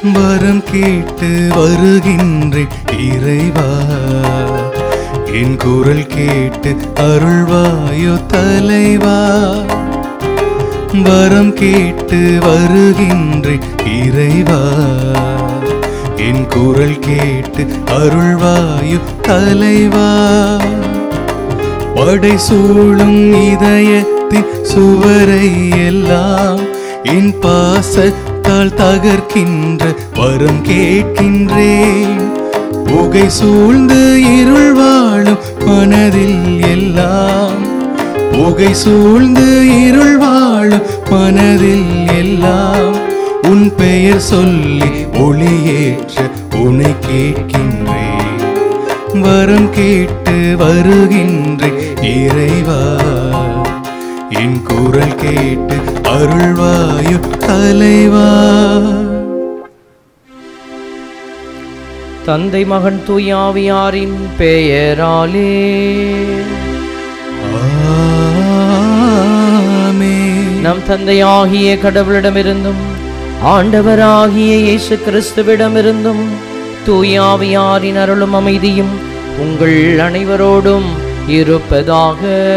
வரம் கேட்டு வருகின்றேன் இறைவா என் குரல் கேட்டு அருள்வாயோ தலைவா வரம் கேட்டு வருகின்றேன் இறைவா என் குரல் கேட்டு அருள்வாயு தலைவா படை சூழும் இதயத்தின் சுவரை எல்லாம் என் பாசத்தால் தகர்க்கின்ற வரம் கேட்கின்றேன் புகை சூழ்ந்து இருள் வாழும் மனதில் எல்லாம் புகை சூழ்ந்து இருள் வாழும் மனதில் எல்லாம் உன் பெயர் சொல்லி ஒளியேற்ற உனை கேட்கின்றேன் வரம் கேட்டு வருகின்றேன் இறைவா என் குரல் கேட்டு அருள்வாயு தலைவா தந்தை மகன் தூயாவியாரின் பெயராலே ஆமென். நம் தந்தையாகிய கடவுளிடமிருந்தும் ஆண்டவராகிய இயேசு கிறிஸ்துவிடமிருந்தும் தூயாவியாரின் அருளும் அமைதியும் உங்கள் அனைவரோடும் இருப்பதாக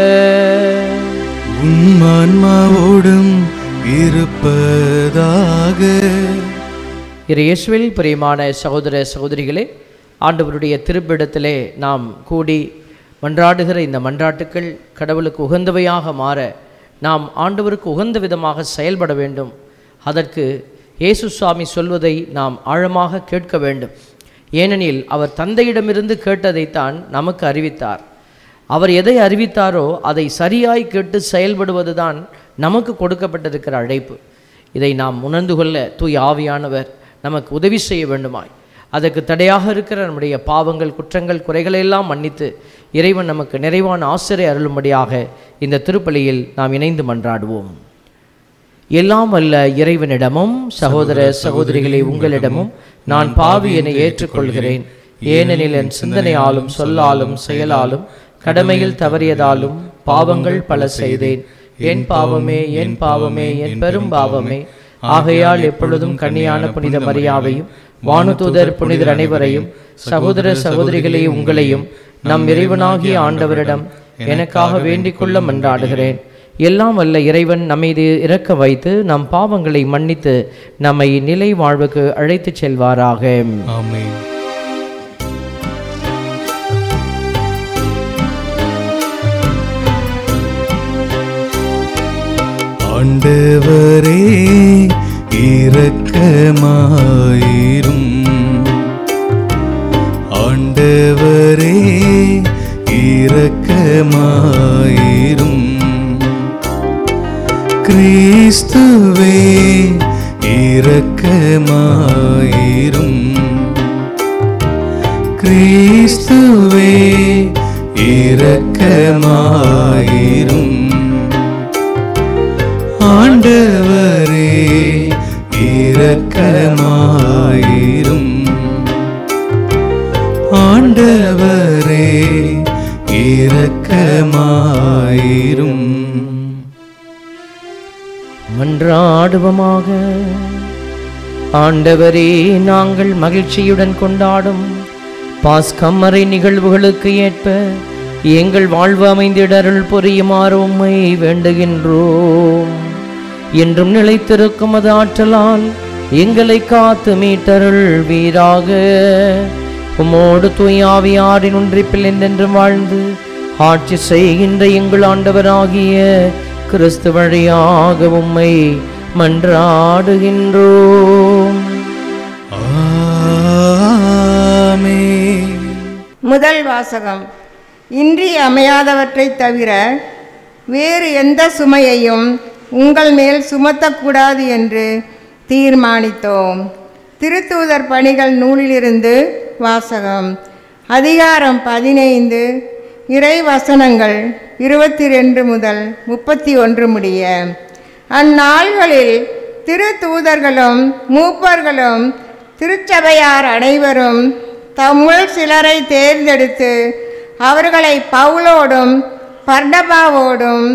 உம் ஆன்மாவோடும் இருப்பதாக இயேசுவில் பிரியமான சகோதர சகோதரிகளே ஆண்டவருடைய திருப்பிடத்திலே நாம் கூடி மன்றாடுகிற இந்த மன்றாட்டுக்கள் கடவுளுக்கு உகந்தவையாக மாற நாம் ஆண்டவருக்கு உகந்த விதமாக செயல்பட வேண்டும் அதற்கு இயேசு சுவாமி சொல்வதை நாம் ஆழமாக கேட்க வேண்டும் ஏனெனில் அவர் தந்தையிடமிருந்து கேட்டதைத்தான் நமக்கு அறிவித்தார் அவர் எதை அறிவித்தாரோ அதை சரியாய் கேட்டு செயல்படுவதுதான் நமக்கு கொடுக்கப்பட்டிருக்கிற அழைப்பு இதை நாம் உணர்ந்து கொள்ள தூய் ஆவியானவர் நமக்கு உதவி செய்ய வேண்டுமாய் அதற்கு தடையாக இருக்கிற நம்முடைய பாவங்கள் குற்றங்கள் குறைகளை எல்லாம் மன்னித்து இறைவன் நமக்கு நிறைவான ஆசிரியை அருளும்படியாக இந்த திருப்பலியில் நாம் இணைந்து மன்றாடுவோம் எல்லாம் வல்ல இறைவனிடமும் சகோதர சகோதரிகளே உங்களிடமும் நான் பாவி என ஏற்றுக்கொள்கிறேன் ஏனெனில் என் சிந்தனையாலும் சொல்லாலும் செயலாலும் கடமையில் தவறியதாலும் பாவங்கள் பல செய்தேன் என் பாவமே என் பாவமே என் பெரும் பாவமே ஆகையால் எப்பொழுதும் கன்னியான புனித மரியாவையும் வானுதூதர் புனிதர் அனைவரையும் சகோதர சகோதரிகளே உங்களையும் நம் இறைவனாகிய ஆண்டவரிடம் எனக்காக வேண்டிக் கொள்ள மன்றாடுகிறேன் எல்லாம் வல்ல இறைவன் நம்மீது இறக்க வைத்து நம் பாவங்களை மன்னித்து நம்மை நிலை வாழ்வுக்கு அழைத்துச் செல்வாராக ஆமென் ஆண்டவரே இரக்கமாயிரும் ஆண்டவரே இரக்கமாயிரும் கிறிஸ்துவே இரக்கமாயிரும் கிறிஸ்துவே இரக்கமாயிரும் ஆண்டவரே இரக்கமாயிரும் ஆண்டவரே இரக்கமாயிரும் மன்றாடுவமாக ஆண்டவரே நாங்கள் மகிழ்ச்சியுடன் கொண்டாடும் பாஸ்கம்மறை நிகழ்வுகளுக்கு ஏற்ப எங்கள் வாழ்வு அமைந்திடருள் புரியுமாறு உம்மை வேண்டுகின்றோம் என்றும் நிலைத்திருக்கும் அது ஆற்றலால் எங்களை காத்து மீட்டருள் வீராக உமோடு தூயாவியாரின் ஒன்றிப்பில் என்றென்றும் வாழ்ந்து ஆட்சி செய்கின்ற எங்கள் ஆண்டவராகிய கிறிஸ்து வழியாக உம்மை மன்றாடுகின்றோம் ஆமென் முதல் வாசகம் இன்றி அமையாதவற்றைத் தவிர வேறு எந்த சுமையையும் உங்கள் மேல் சுமத்தக்கூடாது என்று தீர்மானித்தோம் திருத்தூதர் பணிகள் நூலிலிருந்து வாசகம் அதிகாரம் பதினைந்து இறை வசனங்கள் இருபத்தி ரெண்டு முதல் முப்பத்தி ஒன்று முடிய அந்நாள்களில் திருத்தூதர்களும் மூப்பர்களும் திருச்சபையார் அனைவரும் தம்முள் சிலரை தேர்ந்தெடுத்து அவர்களை பவுலோடும் பர்ணபாவோடும்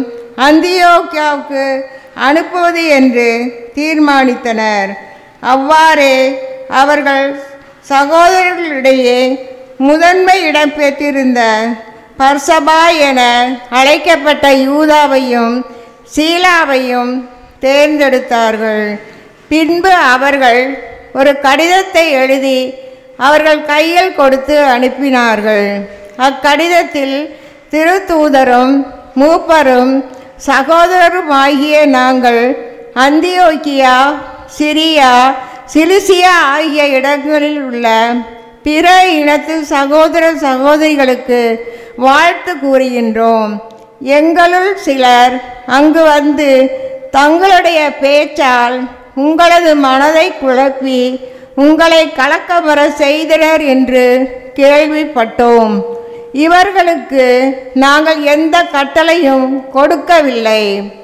அந்தியோக்கியாவுக்கு அனுப்புவது என்று தீர்மானித்தனர் அவ்வாறே அவர்கள் சகோதரர்களிடையே முதன்மை இடம் பெற்றிருந்த பர்சபா என அழைக்கப்பட்ட யூதாவையும் சீலாவையும் தேர்ந்தெடுத்தார்கள் பின்பு அவர்கள் ஒரு கடிதத்தை எழுதி அவர்கள் கையில் கொடுத்து அனுப்பினார்கள் அக்கடிதத்தில் திருத்தூதரும் மூப்பரும் சகோதரருமாகிய நாங்கள் அந்தியோக்கியா சிரியா சிலிசியா ஆகிய இடங்களில் உள்ள பிற இனத்து சகோதர சகோதரிகளுக்கு வாழ்த்து கூறுகின்றோம் எங்களுள் சிலர் அங்கு வந்து தங்களுடைய பேச்சால் உங்களது மனதை குழப்பி உங்களை கலக்கமர செய்தனர் என்று கேள்விப்பட்டோம் இவர்களுக்கு நாங்கள் எந்த கட்டளையும் கொடுக்கவில்லை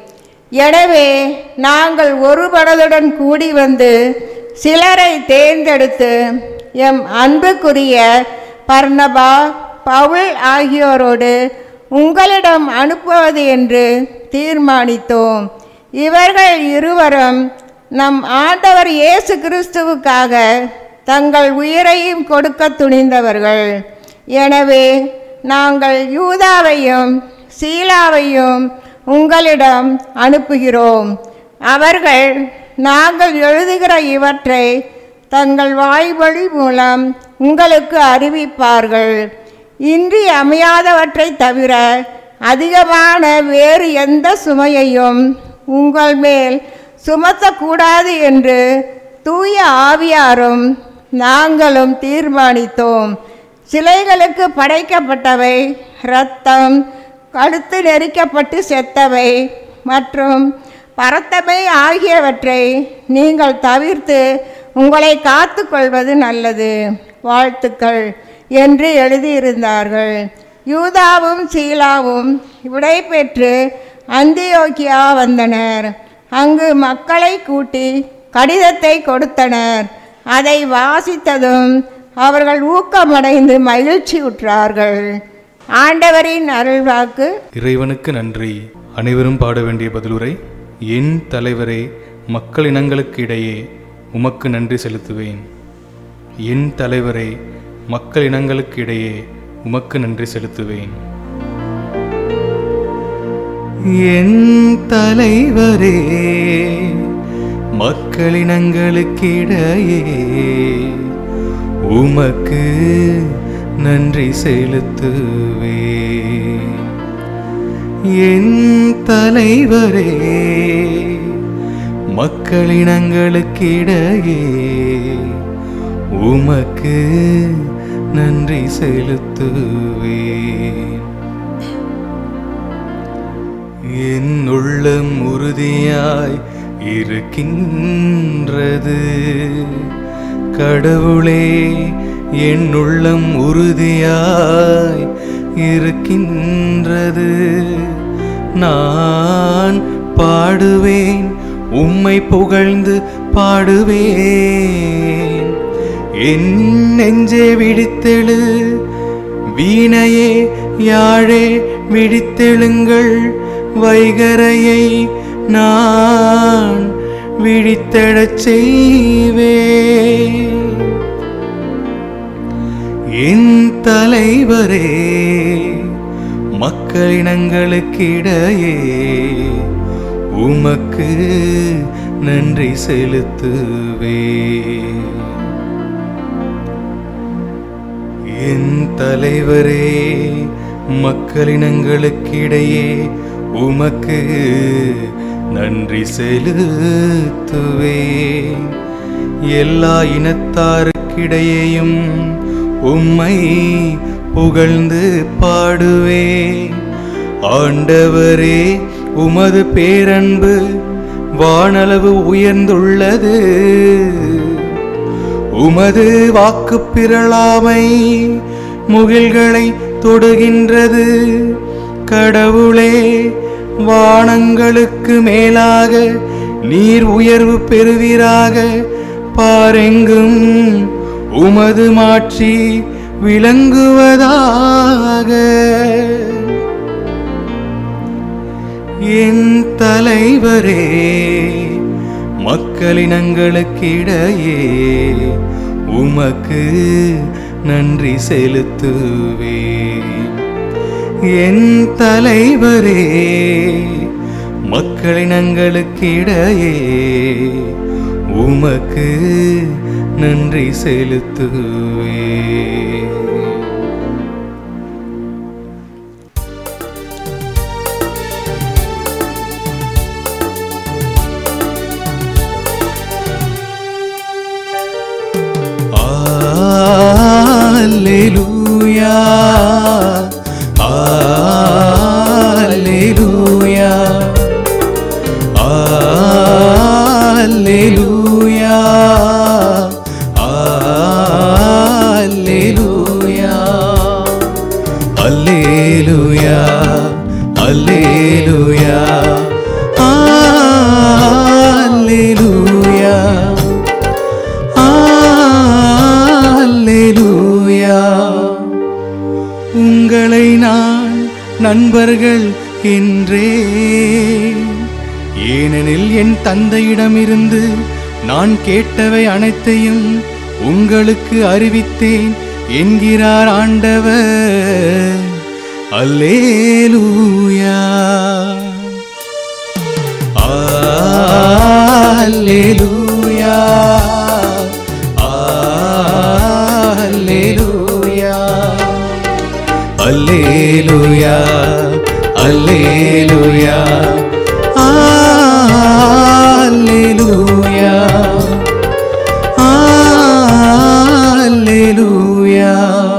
எனவே நாங்கள் ஒரு மனதுடன் கூடி வந்து சிலரை தேர்ந்தெடுத்து எம் அன்புக்குரிய பர்ணபா பவுல் ஆகியோரோடு உங்களிடம் அனுப்புவது என்று தீர்மானித்தோம் இவர்கள் இருவரும் நம் ஆண்டவர் இயேசு கிறிஸ்துவுக்காக தங்கள் உயிரையும் கொடுக்க துணிந்தவர்கள் எனவே நாங்கள் யூதாவையும் சீலாவையும் உங்களிடம் அனுப்புகிறோம் அவர்கள் நாங்கள் எழுதுகிற இவற்றை தங்கள் வாய்வழி மூலம் உங்களுக்கு அறிவிப்பார்கள் இன்றி அமையாதவற்றை தவிர அதிகமான வேறு எந்த சுமையையும் உங்கள் மேல் சுமத்தக்கூடாது என்று தூய ஆவியாரும் நாங்களும் தீர்மானித்தோம் சிலைகளுக்கு படைக்கப்பட்டவை இரத்தம் கழுத்து நெரிக்கப்பட்டு செத்தவை மற்றும் பரத்தமை ஆகியவற்றை நீங்கள் தவிர்த்து உங்களை காத்து கொள்வது நல்லது வாழ்த்துக்கள் என்று எழுதியிருந்தார்கள் யூதாவும் சீலாவும் விடை பெற்று அந்தியோக்கியா வந்தனர் அங்கு மக்களை கூட்டி கடிதத்தை கொடுத்தனர் அதை வாசித்ததும் அவர்கள் ஊக்கமடைந்து மகிழ்ச்சியுற்றார்கள் ஆண்டவரின் அருள்வாக்கு இறைவனுக்கு நன்றி அனைவரும் பாட வேண்டிய பதிலுரை என் தலைவரே மக்கள் இனங்களுக்கு இடையே உமக்கு நன்றி செலுத்துவேன் என் தலைவரே மக்கள் இனங்களுக்கு இடையே உமக்கு நன்றி செலுத்துவேன் என் தலைவரே மக்களினங்களுக்கிடையே உமக்கு நன்றி செலுத்துவே என் தலைவரே மக்களினங்களுக்கிடையே உமக்கு நன்றி செலுத்துவேன் என் உள்ளம் உறுதியாய் இருக்கின்றது கடவுளே என் உள்ளம் உறுதியாய் இருக்கின்றது நான் பாடுவேன் உம்மை புகழ்ந்து பாடுவேன் என் நெஞ்சே விழித்தெழு வீணையே யாழே விழித்தெழுங்கள் வைகரையை நான் விழித்தெழச் செய்வேன் என் தலைவரே மக்களினங்களுக்கிடையே உமக்கு நன்றி செலுத்துவே என் தலைவரே மக்களினங்களுக்கிடையே உமக்கு நன்றி செலுத்துவே எல்லா இனத்தாருக்கிடையேயும் உம்மை புகழ்ந்து பாடுவே ஆண்டவரே உமது பேரன்பு வானளவு உயர்ந்துள்ளது உமது வாக்கு பிறழாமை முகில்களை தொடுகின்றது கடவுளே வானங்களுக்கு மேலாக நீர் உயர்வு பெறுவீராக பாரெங்கும் உமது மாட்சி விளங்குவதாக என் தலைவரே மக்களினங்களுக்கிடையே உமக்கு நன்றி செலுத்துவேன் என் தலைவரே மக்களினங்களுக்கிடையே உமக்கு நன்றி செலுத்துவேன் Alleluia. Alleluia. Alleluia. Alleluia. Alleluia. Alleluia. Alleluia. அல்லேலூயா உங்களை நான் நண்பர்கள் என்றேன் ஏனெனில் என் தந்தையிடமிருந்து நான் கேட்டவை அனைத்தையும் உங்களுக்கு அறிவித்தேன் என்கிறார் ஆண்டவர் அல்லேலூயா Alleluia. Alleluia. Alleluia. Alleluia. Alleluia. Alleluia.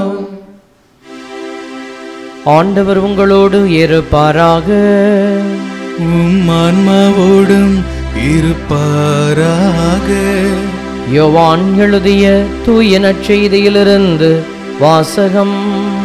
ஆண்டவர் உங்களோடு இருப்பாராக உம் ஆன்மாவோடும் இருப்பாராக யோவான் எழுதிய தூய நற்செய்தியிலிருந்து வாசகம்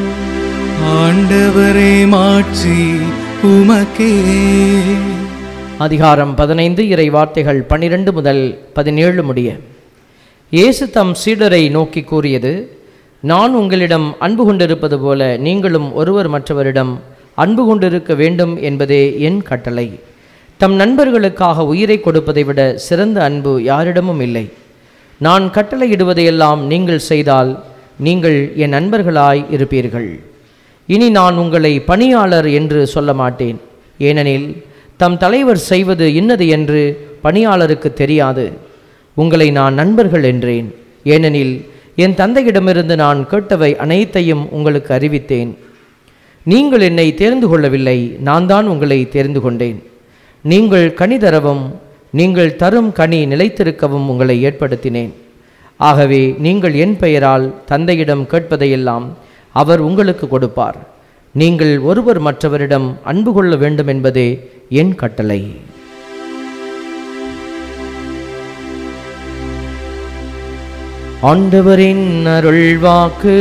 ஆண்டவரே மாட்சி உமக்கே அதிகாரம் பதினைந்து இறை வார்த்தைகள் பன்னிரண்டு முதல் பதினேழு முடிய இயேசு தம் சீடரை நோக்கி கூறியது நான் உங்களிடம் அன்பு கொண்டிருப்பது போல நீங்களும் ஒருவர் மற்றவரிடம் அன்பு கொண்டிருக்க வேண்டும் என்பதே என் கட்டளை தம் நண்பர்களுக்காக உயிரை கொடுப்பதை விட சிறந்த அன்பு யாரிடமும் இல்லை நான் கட்டளையிடுவதையெல்லாம் நீங்கள் செய்தால் நீங்கள் என் நண்பர்களாய் இருப்பீர்கள் இனி நான் உங்களை பணியாளர் என்று சொல்ல மாட்டேன் ஏனெனில் தம் தலைவர் செய்வது இன்னது என்று பணியாளருக்கு தெரியாது உங்களை நான் நண்பர்கள் என்றேன் ஏனெனில் என் தந்தையிடமிருந்து நான் கேட்டவை அனைத்தையும் உங்களுக்கு அறிவித்தேன் நீங்கள் என்னை தேர்ந்து கொள்ளவில்லை நான் தான் உங்களை தேர்ந்து கொண்டேன் நீங்கள் கனி தரவும் நீங்கள் தரும் கனி நிலைத்திருக்கவும் உங்களை ஏற்படுத்தினேன் ஆகவே நீங்கள் என் பெயரால் தந்தையிடம் கேட்பதையெல்லாம் அவர் உங்களுக்கு கொடுப்பார் நீங்கள் ஒருவர் மற்றவரிடம் அன்பு கொள்ள வேண்டும் என்பதே என் கட்டளை ஆண்டவரின் அருள்வாக்கு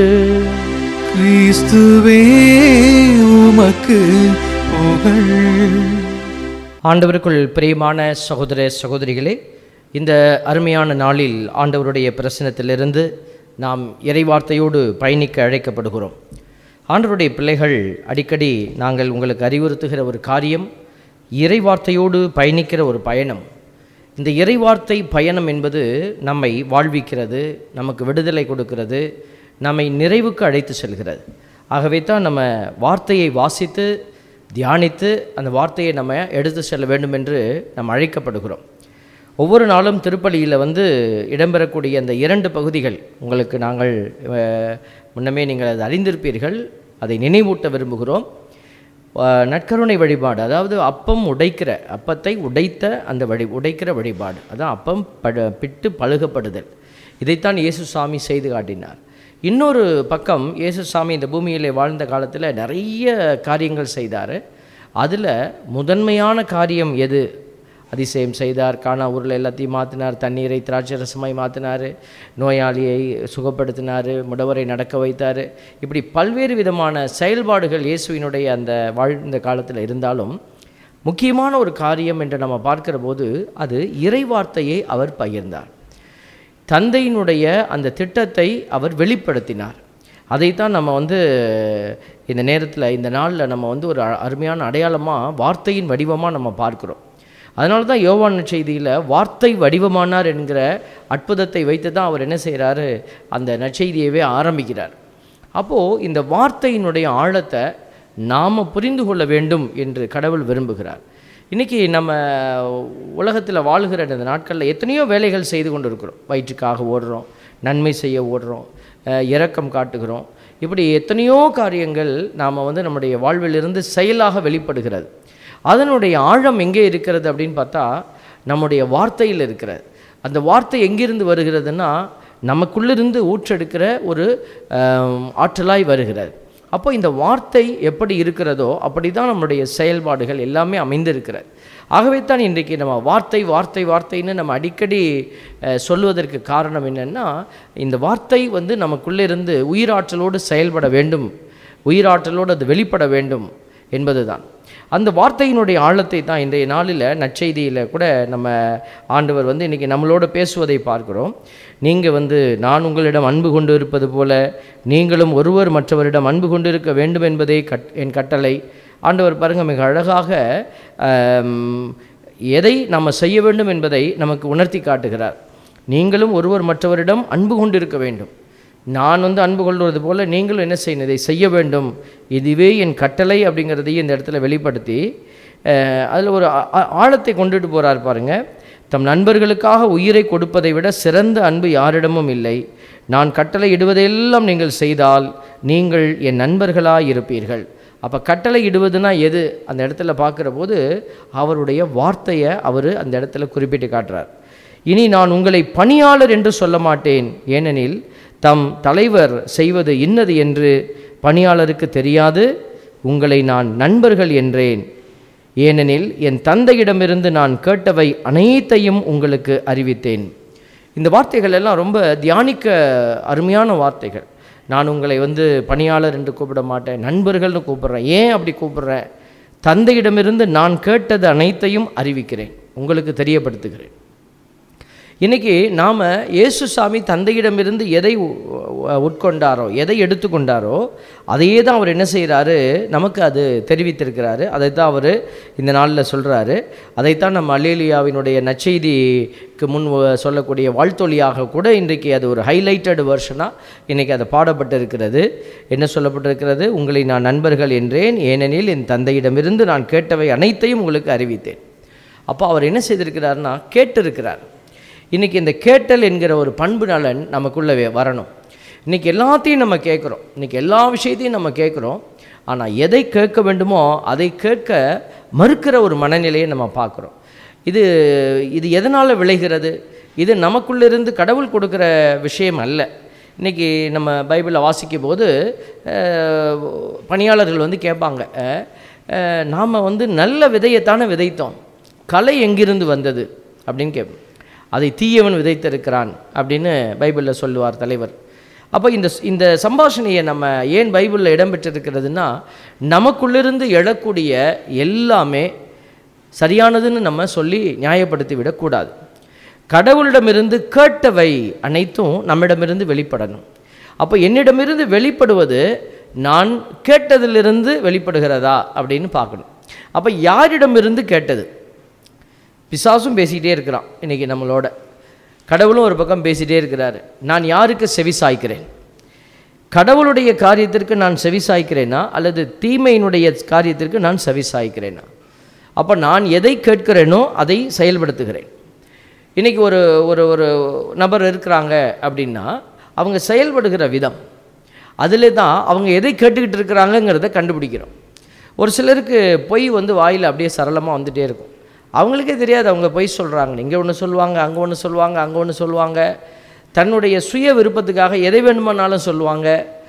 கிறிஸ்துவே உமக்கு புகழ் ஆண்டவருக்குள் பிரியமான சகோதர சகோதரிகளே இந்த அருமையான நாளில் ஆண்டவருடைய பிரசனத்திலிருந்து நாம் இறைவார்த்தையோடு பயணிக்க அழைக்கப்படுகிறோம் ஆண்டவருடைய பிள்ளைகள் அடிக்கடி நாங்கள் உங்களுக்கு அறிவுறுத்துகிற ஒரு காரியம் இறைவார்த்தையோடு பயணிக்கிற ஒரு பயணம் இந்த இறைவார்த்தை பயணம் என்பது நம்மை வாழ்விக்கிறது நமக்கு விடுதலை கொடுக்கிறது நம்மை நிறைவுக்கு அழைத்து செல்கிறது ஆகவே தான் நம்ம வார்த்தையை வாசித்து தியானித்து அந்த வார்த்தையை நம்ம எடுத்து செல்ல வேண்டும் என்று நாம் அழைக்கப்படுகிறோம் ஒவ்வொரு நாளும் திருப்பலியில் வந்து இடம்பெறக்கூடிய அந்த இரண்டு பகுதிகள் உங்களுக்கு நாங்கள் அஹ், முன்னமே நீங்கள் அதை அறிந்திருப்பீர்கள் அதை நினைவூட்ட விரும்புகிறோம் அஹ், நற்கருணை வழிபாடு அதாவது அப்பம் உடைக்கிற அப்பத்தை உடைத்த அந்த வழி உடைக்கிற வழிபாடு அதான் அப்பம் பட பிட்டு பழுகப்படுதல் இதைத்தான் இயேசு சாமி செய்து காட்டினார் இன்னொரு பக்கம் இயேசு சாமி இந்த பூமியிலே வாழ்ந்த காலத்தில் நிறைய காரியங்கள் செய்தார் அதில் முதன்மையான காரியம் எது அதிசயம் செய்தார் காணா ஊரில் எல்லாத்தையும் மாற்றினார் தண்ணீரை திராட்சை ரசமாய் மாற்றினார் நோயாளியை சுகப்படுத்தினார் முடவரை நடக்க வைத்தார் இப்படி பல்வேறு விதமான செயல்பாடுகள் இயேசுவினுடைய அந்த வாழ்ந்த காலத்தில் இருந்தாலும் முக்கியமான ஒரு காரியம் என்று நம்ம பார்க்கிற போது அது இறைவார்த்தையை அவர் பகிர்ந்தார் தந்தையினுடைய அந்த திட்டத்தை அவர் வெளிப்படுத்தினார் அதைத்தான் நம்ம வந்து இந்த நேரத்தில் இந்த நாளில் நம்ம வந்து ஒரு அ- அருமையான அடையாளமாக வார்த்தையின் வடிவமாக நம்ம பார்க்கிறோம் அதனால தான் யோவான் நற்செய்தியில் வார்த்தை வடிவமானார் என்கிற அற்புதத்தை வைத்து தான் அவர் என்ன செய்கிறாரு அந்த நற்செய்தியவே ஆரம்பிக்கிறார் அப்போது இந்த வார்த்தையினுடைய ஆழத்தை நாம் புரிந்து கொள்ள வேண்டும் என்று கடவுள் விரும்புகிறார் இன்றைக்கி நம்ம உலகத்தில் வாழ்கிற இந்த நாட்களில் எத்தனையோ வேலைகள் செய்து கொண்டு இருக்கிறோம் வயிற்றுக்காக ஓடுறோம் நன்மை செய்ய ஓடுறோம் அஹ் இரக்கம் காட்டுகிறோம் இப்படி எத்தனையோ காரியங்கள் நாம் வந்து நம்முடைய வாழ்விலிருந்து செயலாக வெளிப்படுகிறது அதனுடைய ஆழம் எங்கே இருக்கிறது அப்படின்னு பார்த்தா நம்முடைய வார்த்தையில் இருக்கிறது அந்த வார்த்தை எங்கிருந்து வருகிறதுன்னா நமக்குள்ளிருந்து ஊற்றெடுக்கிற ஒரு ஆம், ஆற்றலாய் வருகிறது அப்போ இந்த வார்த்தை எப்படி இருக்கிறதோ அப்படி தான் நம்முடைய செயல்பாடுகள் எல்லாமே அமைந்திருக்கிறது ஆகவே தான் இன்றைக்கு நம்ம வார்த்தை வார்த்தை வார்த்தைன்னு நம்ம அடிக்கடி அஹ், சொல்வதற்கு காரணம் என்னென்னா இந்த வார்த்தை வந்து நமக்குள்ளே இருந்து உயிராற்றலோடு செயல்பட வேண்டும் உயிராற்றலோடு அது வெளிப்பட வேண்டும் என்பதுதான் அந்த வார்த்தையினுடைய ஆழத்தை தான் இன்றைய நாளில் நற்செய்தியில் கூட நம்ம ஆண்டவர் வந்து இன்றைக்கி நம்மளோட பேசுவதை பார்க்கிறோம் நீங்கள் வந்து நான் உங்களிடம் அன்பு கொண்டு இருப்பது போல நீங்களும் ஒருவர் மற்றவரிடம் அன்பு கொண்டு இருக்க வேண்டும் என்பதே கட் என் கட்டளை ஆண்டவர் பாருங்க மிக அழகாக ஆம், எதை நம்ம செய்ய வேண்டும் என்பதை நமக்கு உணர்த்தி காட்டுகிறார் நீங்களும் ஒருவர் மற்றவரிடம் அன்பு கொண்டு இருக்க வேண்டும் நான் வந்து அன்பு கொள்வது போல நீங்களும் என்ன செய்யணும் இதை செய்ய வேண்டும் இதுவே என் கட்டளை அப்படிங்கிறதையும் இந்த இடத்துல வெளிப்படுத்தி அதில் ஒரு ஆ- ஆ- ஆழத்தை கொண்டுட்டு போகிறார் பாருங்க தம் நண்பர்களுக்காக உயிரை கொடுப்பதை விட சிறந்த அன்பு யாரிடமும் இல்லை நான் கட்டளை இடுவதையெல்லாம் நீங்கள் செய்தால் நீங்கள் என் நண்பர்களாக இருப்பீர்கள் அப்போ கட்டளை இடுவதுனா எது அந்த இடத்துல பார்க்குற போது அவருடைய வார்த்தையை அவர் அந்த இடத்துல குறிப்பிட்டு காட்டுறார் இனி நான் உங்களை பணியாளர் என்று சொல்ல மாட்டேன் ஏனெனில் தம் தலைவர் செய்வது இன்னது என்று பணியாளருக்கு தெரியாது உங்களை நான் நண்பர்கள் என்றேன் ஏனெனில் என் தந்தையிடமிருந்து நான் கேட்டவை அனைத்தையும் உங்களுக்கு அறிவித்தேன் இந்த வார்த்தைகள் எல்லாம் ரொம்ப தியானிக்க அருமையான வார்த்தைகள் நான் உங்களை வந்து பணியாளர் என்று கூப்பிட மாட்டேன் நண்பர்கள்னு கூப்பிடுறேன் ஏன் அப்படி கூப்பிடுறேன் தந்தையிடமிருந்து நான் கேட்டது அனைத்தையும் அறிவிக்கிறேன் உங்களுக்கு தெரியப்படுத்துகிறேன் இன்னைக்கு நாம் இயேசு சாமி தந்தையிடமிருந்து எதை உ- உ- உட்கொண்டாரோ எதை எடுத்துக்கொண்டாரோ அதையே தான் அவர் என்ன செய்கிறாரு நமக்கு அது தெரிவித்திருக்கிறாரு அதை தான் அவர் இந்த நாளில் சொல்கிறாரு அதைத்தான் நம்ம அல்லேலியாவினுடைய நற்செய்திக்கு முன் வ- சொல்லக்கூடிய வாழ்த்தொலியாக கூட இன்றைக்கு அது ஒரு ஹைலைட்டட் வெர்ஷனாக இன்றைக்கி அது பாடப்பட்டிருக்கிறது என்ன சொல்லப்பட்டிருக்கிறது உங்களை நான் நண்பர்கள் என்றேன் ஏனெனில் என் தந்தையிடமிருந்து நான் கேட்டவை அனைத்தையும் உங்களுக்கு அறிவித்தேன் அப்போ அவர் என்ன செய்திருக்கிறார்னா கேட்டிருக்கிறார் இன்றைக்கி இந்த கேட்டல் என்கிற ஒரு பண்பு நலன் நமக்குள்ளே வரணும் இன்றைக்கி எல்லாத்தையும் நம்ம கேட்குறோம் இன்றைக்கி எல்லா விஷயத்தையும் நம்ம கேட்குறோம் ஆனால் எதை கேட்க வேண்டுமோ அதை கேட்க மறுக்கிற ஒரு மனநிலையை நம்ம பார்க்குறோம் இது இது எதனால் விளைகிறது இது நமக்குள்ளிருந்து கடவுள் கொடுக்குற விஷயம் அல்ல இன்றைக்கி நம்ம பைபிளை வாசிக்கும் போது அஹ், பணியாளர்கள் வந்து கேட்பாங்க நாம் வந்து நல்ல விதையைத்தானே விதைத்தோம் கலை எங்கிருந்து வந்தது அப்படின்னு கேட்போம் அதை தீயவன் விதைத்திருக்கிறான் அப்படின்னு பைபிளில் சொல்லுவார் தலைவர் அப்போ இந்த இந்த சம்பாஷணையை நம்ம ஏன் பைபிளில் இடம்பெற்றிருக்கிறதுனா நமக்குள்ளிருந்து எழக்கூடிய எல்லாமே சரியானதுன்னு நம்ம சொல்லி நியாயப்படுத்தி விடக்கூடாது கடவுளிடமிருந்து கேட்டவை அனைத்தும் நம்மிடமிருந்து வெளிப்படணும் அப்போ என்னிடமிருந்து வெளிப்படுவது நான் கேட்டதிலிருந்து வெளிப்படுகிறதா அப்படின்னு பார்க்கணும் அப்போ யாரிடமிருந்து கேட்டது பிசாசும் பேசிக்கிட்டே இருக்கிறான் இன்றைக்கி நம்மளோட கடவுளும் ஒரு பக்கம் பேசிகிட்டே இருக்கிறாரு நான் யாருக்கு செவி சாய்க்கிறேன் கடவுளுடைய காரியத்திற்கு நான் செவி சாய்க்கிறேனா அல்லது தீமையினுடைய காரியத்திற்கு நான் செவி சாய்க்கிறேனா அப்போ நான் எதை கேட்கிறேனோ அதை செயல்படுத்துகிறேன் இன்றைக்கி ஒரு ஒரு ஒரு நபர் இருக்கிறாங்க அப்படின்னா அவங்க செயல்படுகிற விதம் அதில் தான் அவங்க எதை கேட்டுக்கிட்டு இருக்கிறாங்கங்கிறத கண்டுபிடிக்கிறோம் ஒரு சிலருக்கு பொய் வந்து வாயில் அப்படியே சரளமாக வந்துட்டே இருக்கும் அவங்களுக்கே தெரியாது அவங்க பொய் சொல்கிறாங்க இங்கே ஒன்று சொல்லுவாங்க அங்கே ஒன்று சொல்லுவாங்க அங்கே ஒன்று சொல்லுவாங்க தன்னுடைய சுய விருப்பத்துக்காக எதை வேணுமானாலும் சொல்லுவாங்க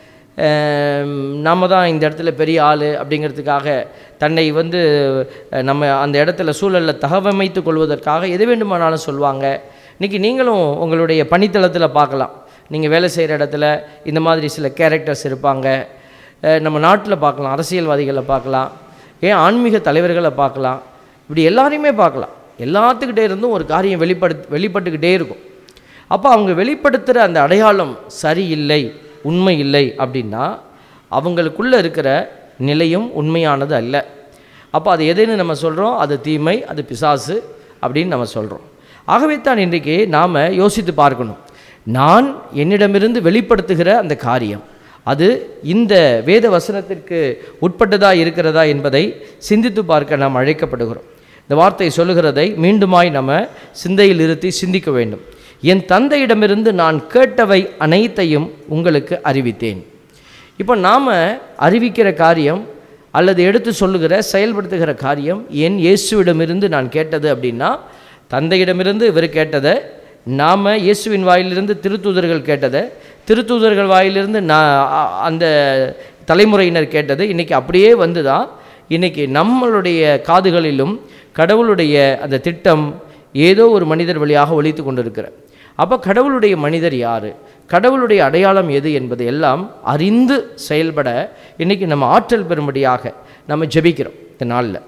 நம்ம தான் இந்த இடத்துல பெரிய ஆள் அப்படிங்கிறதுக்காக தன்னை வந்து அஹ், நம்ம அந்த இடத்துல சூழலில் தகவமைத்து கொள்வதற்காக எது வேண்டுமானாலும் சொல்லுவாங்க இன்றைக்கி நீங்களும் உங்களுடைய பணித்தளத்தில் பார்க்கலாம் நீங்கள் வேலை செய்கிற இடத்துல இந்த மாதிரி சில கேரக்டர்ஸ் இருப்பாங்க அஹ், நம்ம நாட்டில் பார்க்கலாம் அரசியல்வாதிகளை பார்க்கலாம் ஏன் ஆன்மீக தலைவர்களை பார்க்கலாம் இப்படி எல்லாரையுமே பார்க்கலாம் எல்லாத்துக்கிட்டே இருந்தும் ஒரு காரியம் வெளிப்படு வெளிப்பட்டுக்கிட்டே இருக்கும் அப்போ அவங்க வெளிப்படுத்துகிற அந்த அடையாளம் சரியில்லை உண்மை இல்லை அப்படின்னா அவங்களுக்குள்ளே இருக்கிற நிலையும் உண்மையானது அல்ல அப்போ அது எதுன்னு நம்ம சொல்கிறோம் அது தீமை அது பிசாசு அப்படின்னு நம்ம சொல்கிறோம் ஆகவே தான் இன்றைக்கு நாம் யோசித்து பார்க்கணும் நான் என்னிடமிருந்து வெளிப்படுத்துகிற அந்த காரியம் அது இந்த வேத வசனத்திற்கு உட்பட்டதாக இருக்கிறதா என்பதை சிந்தித்து பார்க்க நாம் அழைக்கப்படுகிறோம் இந்த வார்த்தை சொல்லுகிறதை மீண்டுமாய் நம்ம சிந்தையில் இருத்தி சிந்திக்க வேண்டும் என் தந்தையிடமிருந்து நான் கேட்டவை அனைத்தையும் உங்களுக்கு அறிவித்தேன் இப்போ நாம் அறிவிக்கிற காரியம் அல்லது எடுத்து சொல்லுகிற செயல்படுத்துகிற காரியம் என் இயேசுவிடமிருந்து நான் கேட்டது அப்படின்னா தந்தையிடமிருந்து இவர் கேட்டதை நாம் இயேசுவின் வாயிலிருந்து திருத்தூதர்கள் கேட்டதை திருத்தூதர்கள் வாயிலிருந்து நான் அ- அந்த தலைமுறையினர் கேட்டது இன்றைக்கி அப்படியே வந்து தான் இன்றைக்கி நம்மளுடைய காதுகளிலும் கடவுளுடைய அந்த திட்டம் ஏதோ ஒரு மனிதர் வழியாக ஒலித்து கொண்டிருக்கிற அப்போ கடவுளுடைய மனிதர் யார் கடவுளுடைய அடையாளம் எது என்பதை எல்லாம் அறிந்து செயல்பட இன்றைக்கி நம்ம ஆற்றல் பெறும்படியாக நம்ம ஜெபிக்கிறோம் இந்த நாளில்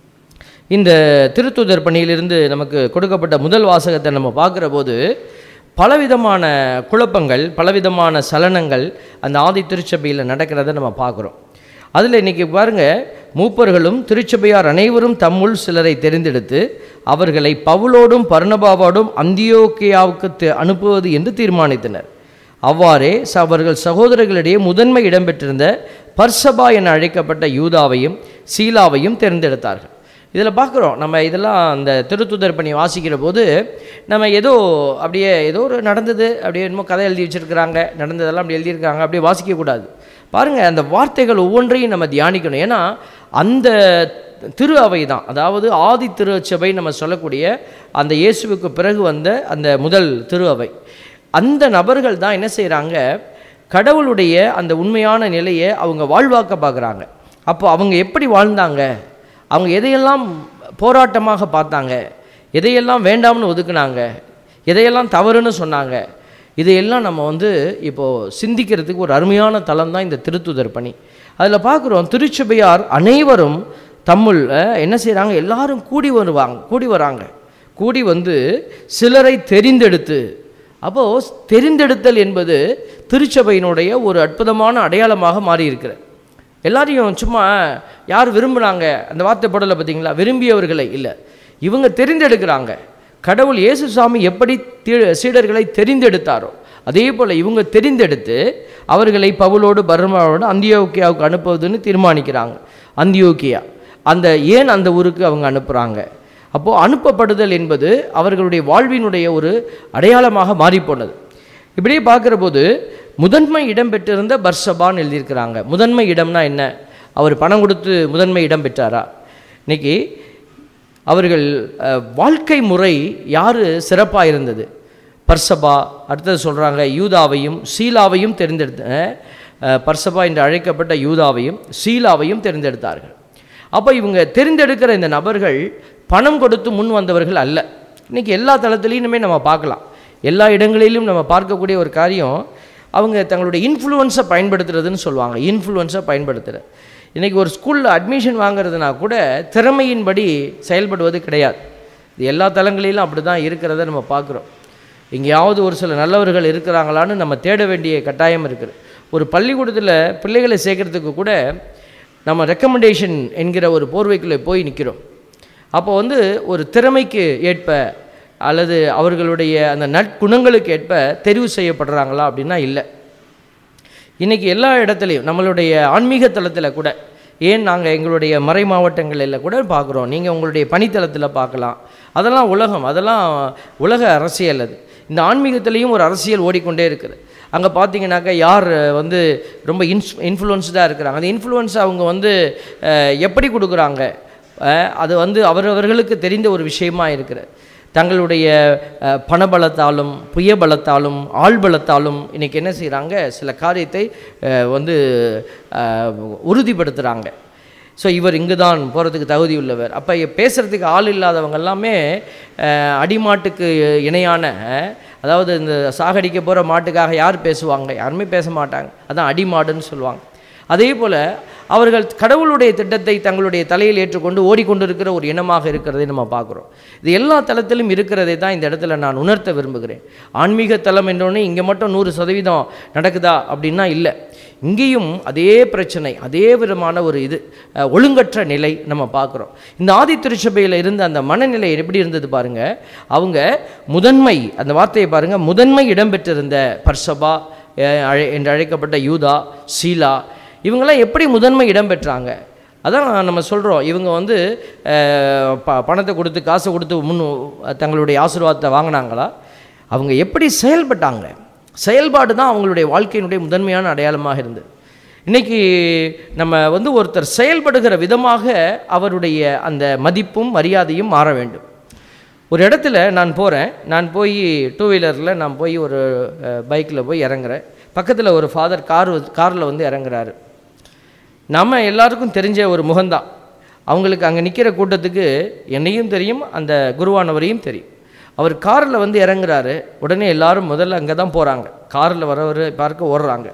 இந்த திருத்தூதர் பணியிலிருந்து நமக்கு கொடுக்கப்பட்ட முதல் வாசகத்தை நம்ம பார்க்குற போது பலவிதமான குழப்பங்கள் பலவிதமான சலனங்கள் அந்த ஆதி திருச்சபையில் நடக்கிறத நம்ம பார்க்குறோம் அதில் இன்றைக்கி பாருங்க மூப்பர்களும் திருச்சபையார் அனைவரும் தம்முள் சிலரை தெரிந்தெடுத்து அவர்களை பவுலோடும் பர்ணபாவோடும் அந்தியோக்கியாவுக்கு தெ- அனுப்புவது என்று தீர்மானித்தனர் அவ்வாறே ச- அவர்கள் சகோதரர்களிடையே முதன்மை இடம்பெற்றிருந்த பர்சபா என அழைக்கப்பட்ட யூதாவையும் சீலாவையும் தேர்ந்தெடுத்தார்கள் இதில் பார்க்குறோம் நம்ம இதெல்லாம் அந்த திருத்துதர் பணி வாசிக்கிற போது நம்ம ஏதோ அப்படியே ஏதோ ஒரு நடந்தது அப்படியே என்னமோ கதை எழுதி வச்சுருக்கிறாங்க நடந்ததெல்லாம் அப்படி எழுதியிருக்காங்க அப்படியே வாசிக்கக்கூடாது பாருங்கள் அந்த வார்த்தைகள் ஒவ்வொன்றையும் நம்ம தியானிக்கணும் ஏன்னா அந்த திரு அவை தான் அதாவது ஆதி திருச்சபை நம்ம சொல்லக்கூடிய அந்த இயேசுவுக்கு பிறகு வந்த அந்த முதல் திரு அவை அந்த நபர்கள் தான் என்ன செய்கிறாங்க கடவுளுடைய அந்த உண்மையான நிலையை அவங்க வாழ்வாக்க பார்க்குறாங்க அப்போ அவங்க எப்படி வாழ்ந்தாங்க அவங்க எதையெல்லாம் போராட்டமாக பார்த்தாங்க எதையெல்லாம் வேண்டாம்னு ஒதுக்குனாங்க எதையெல்லாம் தவறுன்னு சொன்னாங்க இதையெல்லாம் நம்ம வந்து இப்போது சிந்திக்கிறதுக்கு ஒரு அருமையான தளம் தான் இந்த திருத்துதர் பணி அதில் பார்க்குறோம் திருச்சபையார் அனைவரும் தம்முள் அஹ், என்ன செய்கிறாங்க எல்லாரும் கூடி வருவாங்க கூடி வராங்க கூடி வந்து சிலரை தெரிந்தெடுத்து அப்போது தெரிந்தெடுத்தல் என்பது திருச்சபையினுடைய ஒரு அற்புதமான அடையாளமாக மாறி இருக்கிறது எல்லாரையும் சும்மா யார் விரும்புனாங்க அந்த வார்த்தை போடலை பார்த்தீங்களா விரும்பியவர்களை இல்லை இவங்க தெரிந்தெடுக்கிறாங்க கடவுள் இயேசு சாமி எப்படி தி- சீடர்களை தெரிந்தெடுத்தாரோ அதே போல் இவங்க தெரிந்தெடுத்து அவர்களை பவுலோடு பர்மாவோடு அந்தியோக்கியாவுக்கு அனுப்புவதுன்னு தீர்மானிக்கிறாங்க அந்தியோக்கியா அந்த ஏன் அந்த ஊருக்கு அவங்க அனுப்புகிறாங்க அப்போது அனுப்பப்படுதல் என்பது அவர்களுடைய வாழ்வினுடைய ஒரு அடையாளமாக மாறிப்போனது இப்படியே பார்க்குற போது முதன்மை இடம் பெற்றிருந்த பர்சபான்னு எழுதியிருக்கிறாங்க முதன்மை இடம்னா என்ன அவர் பணம் கொடுத்து முதன்மை இடம் பெற்றாரா இன்னைக்கு அவர்கள் அஹ், வாழ்க்கை முறை யார் சிறப்பாக இருந்தது பர்சபா அடுத்தது சொல்கிறாங்க யூதாவையும் சீலாவையும் தேர்ந்தெடுத்த அஹ், பர்சபா என்று அழைக்கப்பட்ட யூதாவையும் சீலாவையும் தேர்ந்தெடுத்தார்கள் அப்போ இவங்க தெரிந்தெடுக்கிற இந்த நபர்கள் பணம் கொடுத்து முன் வந்தவர்கள் அல்ல இன்றைக்கி எல்லா தளத்துலையுமே நம்ம பார்க்கலாம் எல்லா இடங்களிலும் நம்ம பார்க்கக்கூடிய ஒரு காரியம் அவங்க தங்களுடைய இன்ஃப்ளூயன்ஸை பயன்படுத்துறதுன்னு சொல்லுவாங்க இன்ஃப்ளூயன்ஸை பயன்படுத்துறது இன்றைக்கி ஒரு ஸ்கூலில் அட்மிஷன் வாங்குறதுனா கூட திறமையின்படி செயல்படுவது கிடையாது இது எல்லா தளங்களிலும் அப்படி தான் இருக்கிறத நம்ம பார்க்குறோம் எங்கேயாவது ஒரு சில நல்லவர்கள் இருக்கிறாங்களான்னு நம்ம தேட வேண்டிய கட்டாயம் இருக்குது ஒரு பள்ளிக்கூடத்தில் பிள்ளைகளை சேர்க்கறதுக்கு கூட நம்ம ரெக்கமெண்டேஷன் என்கிற ஒரு போர்வைக்குள்ளே போய் நிற்கிறோம் அப்போ வந்து ஒரு திறமைக்கு ஏற்ப அல்லது அவர்களுடைய அந்த நற்குணங்களுக்கு ஏற்ப தெரிவு செய்யப்படுறாங்களா அப்படின்னா இல்லை இன்றைக்கி எல்லா இடத்துலையும் நம்மளுடைய ஆன்மீக தளத்தில் கூட ஏன் நாங்கள் எங்களுடைய மறை மாவட்டங்களில் கூட பார்க்குறோம் நீங்கள் உங்களுடைய பணித்தளத்தில் பார்க்கலாம் அதெல்லாம் உலகம் அதெல்லாம் உலக அரசியல் அது இந்த ஆன்மீகத்திலையும் ஒரு அரசியல் ஓடிக்கொண்டே இருக்குது அங்கே பார்த்தீங்கன்னாக்கா யார் வந்து ரொம்ப இன்ஸ் இன்ஃப்ளூயன்ஸ்டாக இருக்கிறாங்க அந்த இன்ஃப்ளூயன்ஸ் அவங்க வந்து அஹ், எப்படி கொடுக்குறாங்க அஹ், அது வந்து அவரவர்களுக்கு தெரிந்த ஒரு விஷயமா இருக்குது தங்களுடைய அஹ், பணபலத்தாலும் புய பலத்தாலும் ஆள் பலத்தாலும் இன்றைக்கி என்ன செய்கிறாங்க சில காரியத்தை அஹ், வந்து அஹ், உறுதிப்படுத்துகிறாங்க ஸோ இவர் இங்கு தான் போகிறதுக்கு தகுதி உள்ளவர் அப்போ பேசுகிறதுக்கு ஆள் இல்லாதவங்க எல்லாமே அஹ், அடிமாட்டுக்கு இணையான அதாவது இந்த சாகடிக்க போகிற மாட்டுக்காக யார் பேசுவாங்க யாருமே பேச மாட்டாங்க அதான் அடிமாடுன்னு சொல்லுவாங்க அதே போல் அவர்கள் கடவுளுடைய திட்டத்தை தங்களுடைய தலையில் ஏற்றுக்கொண்டு ஓடிக்கொண்டிருக்கிற ஒரு இனமாக இருக்கிறதை நம்ம பார்க்குறோம் இது எல்லா தளத்திலும் இருக்கிறதை தான் இந்த இடத்துல நான் உணர்த்த விரும்புகிறேன் ஆன்மீக தலம் என்றோன்னே இங்கே மட்டும் நூறு சதவீதம் நடக்குதா அப்படின்னா இல்லை இங்கேயும் அதே பிரச்சனை அதே விதமான ஒரு இது அஹ், ஒழுங்கற்ற நிலை நம்ம பார்க்குறோம் இந்த ஆதி திருச்சபையில் இருந்த அந்த மனநிலை எப்படி இருந்தது பாருங்க அவங்க முதன்மை அந்த வார்த்தையை பாருங்க முதன்மை இடம்பெற்றிருந்த பர்சபா அஹ், அழை- என்று அழைக்கப்பட்ட யூதா சீலா இவங்கெல்லாம் எப்படி முதன்மை இடம் பெற்றாங்க அதான் நம்ம சொல்கிறோம் இவங்க வந்து அஹ், ப பணத்தை கொடுத்து காசை கொடுத்து முன் தங்களுடைய ஆசீர்வாதத்தை வாங்கினாங்களா அவங்க எப்படி செயல்பட்டாங்க செயல்பாடு தான் அவங்களுடைய வாழ்க்கையினுடைய முதன்மையான அடையாளமாக இருந்தது இன்னைக்கு நம்ம வந்து ஒருத்தர் செயல்படுகிற விதமாக அவருடைய அந்த மதிப்பும் மரியாதையும் மாற வேண்டும் ஒரு இடத்துல நான் போகிறேன் நான் போய் டூ வீலரில் நான் போய் ஒரு பைக்கில் போய் இறங்குறேன் பக்கத்தில் ஒரு ஃபாதர் கார் காரில் வந்து இறங்குறாரு நம்ம எல்லாருக்கும் தெரிஞ்ச ஒரு முகம்தான் அவங்களுக்கு அங்கே நிற்கிற கூட்டத்துக்கு என்னையும் தெரியும் அந்த குருவானவரையும் தெரியும் அவர் காரில் வந்து இறங்குறாரு உடனே எல்லாரும் முதல்ல அங்கே தான் போகிறாங்க காரில் வரவர் பார்க்க ஓடுறாங்க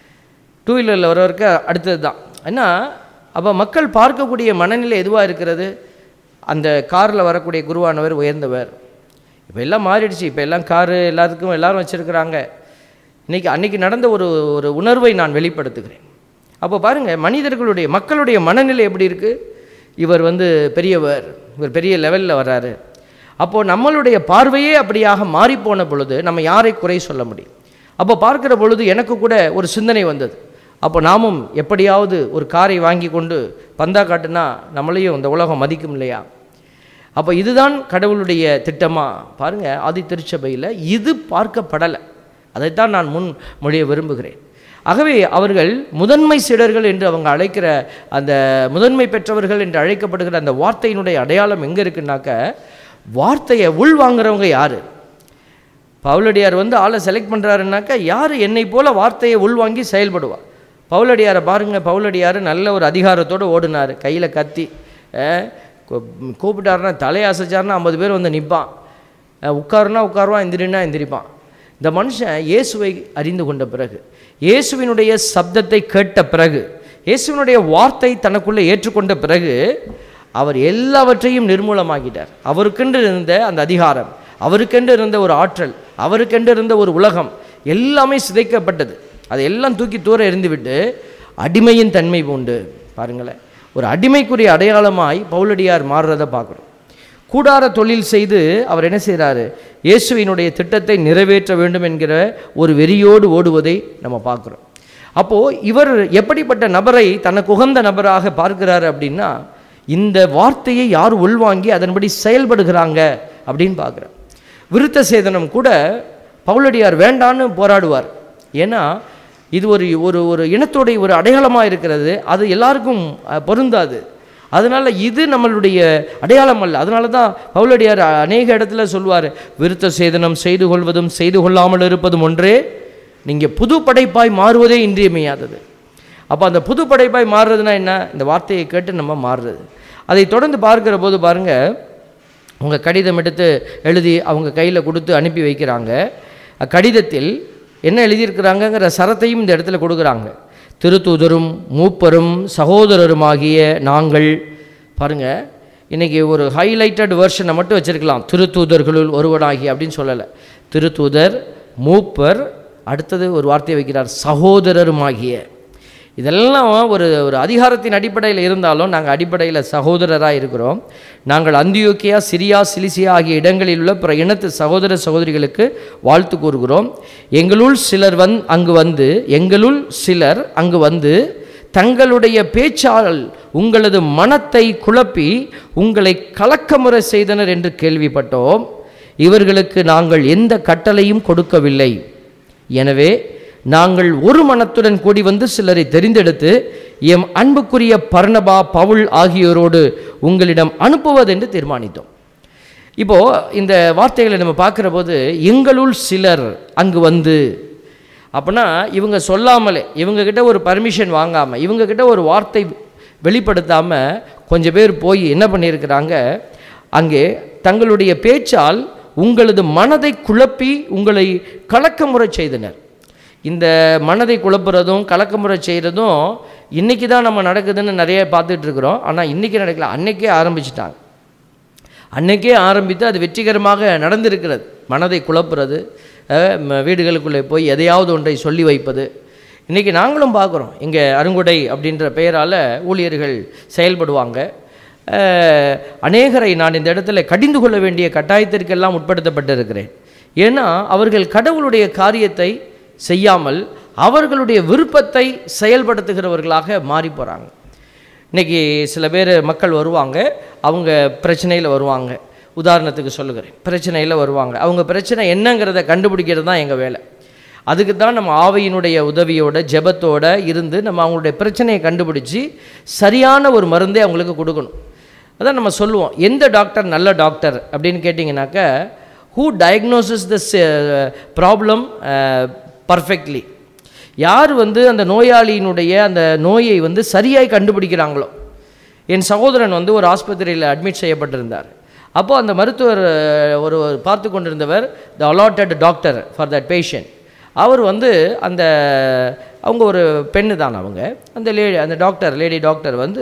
டூ வீலரில் வரவருக்கு அடுத்தது தான் ஏன்னா அப்போ மக்கள் பார்க்கக்கூடிய மனநிலை எதுவாக இருக்கிறது அந்த காரில் வரக்கூடிய குருவானவர் உயர்ந்தவர் இப்போ எல்லாம் மாறிடுச்சு இப்போ எல்லாம் காரு எல்லாத்துக்கும் எல்லாரும் வச்சுருக்கிறாங்க இன்னைக்கு அன்னைக்கு நடந்த ஒரு ஒரு உணர்வை நான் வெளிப்படுத்துகிறேன் அப்போ பாருங்கள் மனிதர்களுடைய மக்களுடைய மனநிலை எப்படி இருக்குது இவர் வந்து பெரியவர் இவர் பெரிய லெவலில் வர்றாரு அப்போது நம்மளுடைய பார்வையே அப்படியாக மாறிப்போன பொழுது நம்ம யாரை குறை சொல்ல முடியும் அப்போ பார்க்கிற பொழுது எனக்கு கூட ஒரு சிந்தனை வந்தது அப்போ நாமும் எப்படியாவது ஒரு காரை வாங்கி கொண்டு பந்தா காட்டுனா நம்மளையும் இந்த உலகம் மதிக்கும் இல்லையா அப்போ இதுதான் கடவுளுடைய திட்டமா பாருங்க ஆதி திருச்சபையில் இது பார்க்கப்படலை அதைத்தான் நான் முன் மொழிய விரும்புகிறேன் ஆகவே அவர்கள் முதன்மை சீடர்கள் என்று அவங்க அழைக்கிற அந்த முதன்மை பெற்றவர்கள் என்று அழைக்கப்படுகிற அந்த வார்த்தையினுடைய அடையாளம் எங்கே இருக்குன்னாக்க வார்த்தையை உள் வாங்குறவங்க யாரு பவுலடியார் வந்து ஆளை செலக்ட் பண்ணுறாருனாக்கா யார் என்னை போல வார்த்தையை உள்வாங்கி செயல்படுவா பவுலடியாரை பாருங்க பவுலடியார் நல்ல ஒரு அதிகாரத்தோடு ஓடினார் கையில் கத்தி அஹ், கூ- கூப்பிட்டாருன்னா தலையசைச்சாருன்னா ஐம்பது பேர் வந்து நிற்பான் உட்காருனா உட்காருவான் எந்திரினா எந்திரிப்பான் இந்த மனுஷன் இயேசுவை அறிந்து கொண்ட பிறகு இயேசுவினுடைய சப்தத்தை கேட்ட பிறகு இயேசுவினுடைய வார்த்தை தனக்குள்ளே ஏற்றுக்கொண்ட பிறகு அவர் எல்லாவற்றையும் நிர்மூலமாக்கிட்டார் அவருக்கென்று இருந்த அந்த அதிகாரம் அவருக்கென்று இருந்த ஒரு ஆற்றல் அவருக்கென்று இருந்த ஒரு உலகம் எல்லாமே சிதைக்கப்பட்டது அதை எல்லாம் தூக்கி தூர எறிந்துவிட்டு அடிமையின் தன்மை உண்டு பாருங்களேன் ஒரு அடிமைக்குரிய அடையாளமாய் பவுலடியார் மாறுறதை பார்க்குறோம் கூடார தொழில் செய்து அவர் என்ன செய்கிறாரு இயேசுவினுடைய திட்டத்தை நிறைவேற்ற வேண்டும் என்கிற ஒரு வெறியோடு ஓடுவதை நம்ம பார்க்குறோம் அப்போது இவர் எப்படிப்பட்ட நபரை தனக்கு உகந்த நபராக பார்க்கிறாரு அப்படின்னா இந்த வார்த்தையை யார் உள்வாங்கி அதன்படி செயல்படுகிறாங்க அப்படின்னு பார்க்குறேன் விருத்த சேதனம் கூட பவுலடியார் வேண்டான்னு போராடுவார் ஏன்னா இது ஒரு ஒரு ஒரு இனத்தோடைய ஒரு அடையாளமாக இருக்கிறது அது எல்லாருக்கும் அஹ், பொருந்தாது அதனால் இது நம்மளுடைய அடையாளம் அல்ல அதனால தான் பவுலடியார் அநேக இடத்துல சொல்வார் விருத்த சேதனம் செய்து கொள்வதும் செய்து கொள்ளாமல் இருப்பதும் ஒன்றே நீங்கள் புது படைப்பாய் மாறுவதே இன்றியமையாதது அப்போ அந்த புது படைப்பாய் மாறுறதுனா என்ன இந்த வார்த்தையை கேட்டு நம்ம மாறுறது அதை தொடர்ந்து பார்க்கிற போது பாருங்கள் உங்கள் கடிதம் எடுத்து எழுதி அவங்க கையில் கொடுத்து அனுப்பி வைக்கிறாங்க அக்கடிதத்தில் என்ன எழுதியிருக்கிறாங்கங்கிற சரத்தையும் இந்த இடத்துல கொடுக்குறாங்க திருத்தூதரும் மூப்பரும் சகோதரருமாகிய நாங்கள் பாருங்க இன்னைக்கு ஒரு ஹைலைட்டட் வெர்ஷனை மட்டும் வச்சிருக்கலாம் திருத்தூதர்களுள் ஒருவனாகி அப்படின்னு சொல்லலை திருத்தூதர் மூப்பர் அடுத்தது ஒரு வார்த்தையை வைக்கிறார் சகோதரருமாகிய இதெல்லாம் ஒரு ஒரு அதிகாரத்தின் அடிப்படையில் இருந்தாலும் நாங்கள் அடிப்படையில் சகோதரராக இருக்கிறோம் நாங்கள் அந்தியோக்கியா சிரியா சிலிசியா ஆகிய இடங்களில் உள்ள பிற இனத்து சகோதர சகோதரிகளுக்கு வாழ்த்து கூறுகிறோம் எங்களுள் சிலர் வந் அங்கு வந்து எங்களுள் சிலர் அங்கு வந்து தங்களுடைய பேச்சால் உங்களது மனத்தை குழப்பி உங்களை கலக்கமுறை செய்தனர் என்று கேள்விப்பட்டோம் இவர்களுக்கு நாங்கள் எந்த கட்டளையும் கொடுக்கவில்லை எனவே நாங்கள் ஒரு மனத்துடன் கூடி வந்து சிலரை தெரிந்தெடுத்து எம் அன்புக்குரிய பர்ணபா பவுல் ஆகியோரோடு உங்களிடம் அனுப்புவதென்று தீர்மானித்தோம் இப்போ இந்த வார்த்தைகளை நம்ம பார்க்குற போது எங்களுள் சிலர் அங்கு வந்து அப்படின்னா இவங்க சொல்லாமலே இவங்க கிட்ட ஒரு பர்மிஷன் வாங்காமல் இவங்க கிட்ட ஒரு வார்த்தை வெளிப்படுத்தாமல் கொஞ்சம் பேர் போய் என்ன பண்ணியிருக்கிறாங்க அங்கே தங்களுடைய பேச்சால் உங்களது மனதை குழப்பி உங்களை கலக்கமுறை செய்தனர் இந்த மனதை குழப்புறதும் கலக்கமுறை செய்கிறதும் இன்றைக்கி தான் நம்ம நடக்குதுன்னு நிறைய பார்த்துட்டு இருக்கிறோம் ஆனால் இன்றைக்கி நடக்கல அன்னைக்கே ஆரம்பிச்சிட்டாங்க அன்னைக்கே ஆரம்பித்து அது வெற்றிகரமாக நடந்திருக்கிறது மனதை குழப்புறது அஹ், ம- வீடுகளுக்குள்ளே போய் எதையாவது ஒன்றை சொல்லி வைப்பது இன்றைக்கி நாங்களும் பார்க்குறோம் இங்கே அருங்குடை அப்படின்ற பெயரால் ஊழியர்கள் செயல்படுவாங்க அஹ், அநேகரை நான் இந்த இடத்துல கடிந்து கொள்ள வேண்டிய கட்டாயத்திற்கெல்லாம் உட்படுத்தப்பட்டிருக்கிறேன் ஏன்னா அவர்கள் கடவுளுடைய காரியத்தை செய்யாமல் அவர்களுடைய விருப்பத்தை செயல்படுத்துகிறவர்களாக மாறி போகிறாங்க இன்னைக்கு சில பேர் மக்கள் வருவாங்க அவங்க பிரச்சனையில் வருவாங்க உதாரணத்துக்கு சொல்லுகிறேன் பிரச்சனையில் வருவாங்க அவங்க பிரச்சனை என்னங்கிறத கண்டுபிடிக்கிறது தான் எங்கள் வேலை அதுக்கு தான் நம்ம ஆவையினுடைய உதவியோட ஜெபத்தோட இருந்து நம்ம அவங்களுடைய பிரச்சனையை கண்டுபிடிச்சி சரியான ஒரு மருந்தே அவங்களுக்கு கொடுக்கணும் அதான் நம்ம சொல்லுவோம் எந்த டாக்டர் நல்ல டாக்டர் அப்படின்னு கேட்டிங்கனாக்க who diagnosis the problem perfectly யார் வந்து அந்த நோயாளியினுடைய அந்த நோயை வந்து சரியாய் கண்டுபிடிக்கிறாங்களோ என் சகோதரன் வந்து ஒரு ஆஸ்பத்திரியில் அட்மிட் செய்யப்பட்டிருந்தார் அப்போது அந்த மருத்துவர் அஹ், ஒரு ஒரு பார்த்து கொண்டிருந்தவர் the allotted doctor for that patient அவர் வந்து அந்த அவங்க ஒரு பெண்ணு தான் அவங்க அந்த லேடி அந்த டாக்டர் லேடி டாக்டர் வந்து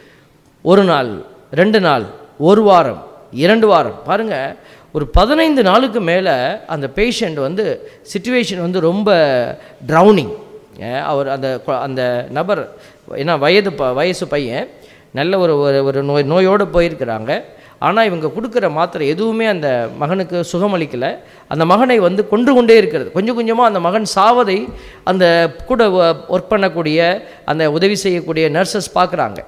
ஒரு நாள் ரெண்டு நாள் ஒரு வாரம் இரண்டு வாரம் பாருங்கள் ஒரு பதினைந்து நாளுக்கு மேலே அந்த பேஷண்ட் வந்து சுச்சுவேஷன் வந்து ரொம்ப ட்ரௌனிங் அவர் அந்த கொ- அந்த நபர் ஏன்னா வயது ப வயசு பையன் நல்ல ஒரு ஒரு ஒரு நோய் நோயோடு போயிருக்கிறாங்க ஆனால் இவங்க கொடுக்குற மாத்திரை எதுவுமே அந்த மகனுக்கு சுகமளிக்கலை அந்த மகனை வந்து கொன்று கொண்டே இருக்கிறது கொஞ்சம் கொஞ்சமாக அந்த மகன் சாவதை அந்த கூட ஒர்க் பண்ணக்கூடிய அந்த உதவி செய்யக்கூடிய நர்சஸ் பார்க்குறாங்க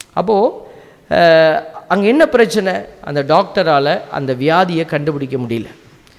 அப்போது அங்கே என்ன பிரச்சனை அந்த டாக்டரால் அந்த வியாதியை கண்டுபிடிக்க முடியல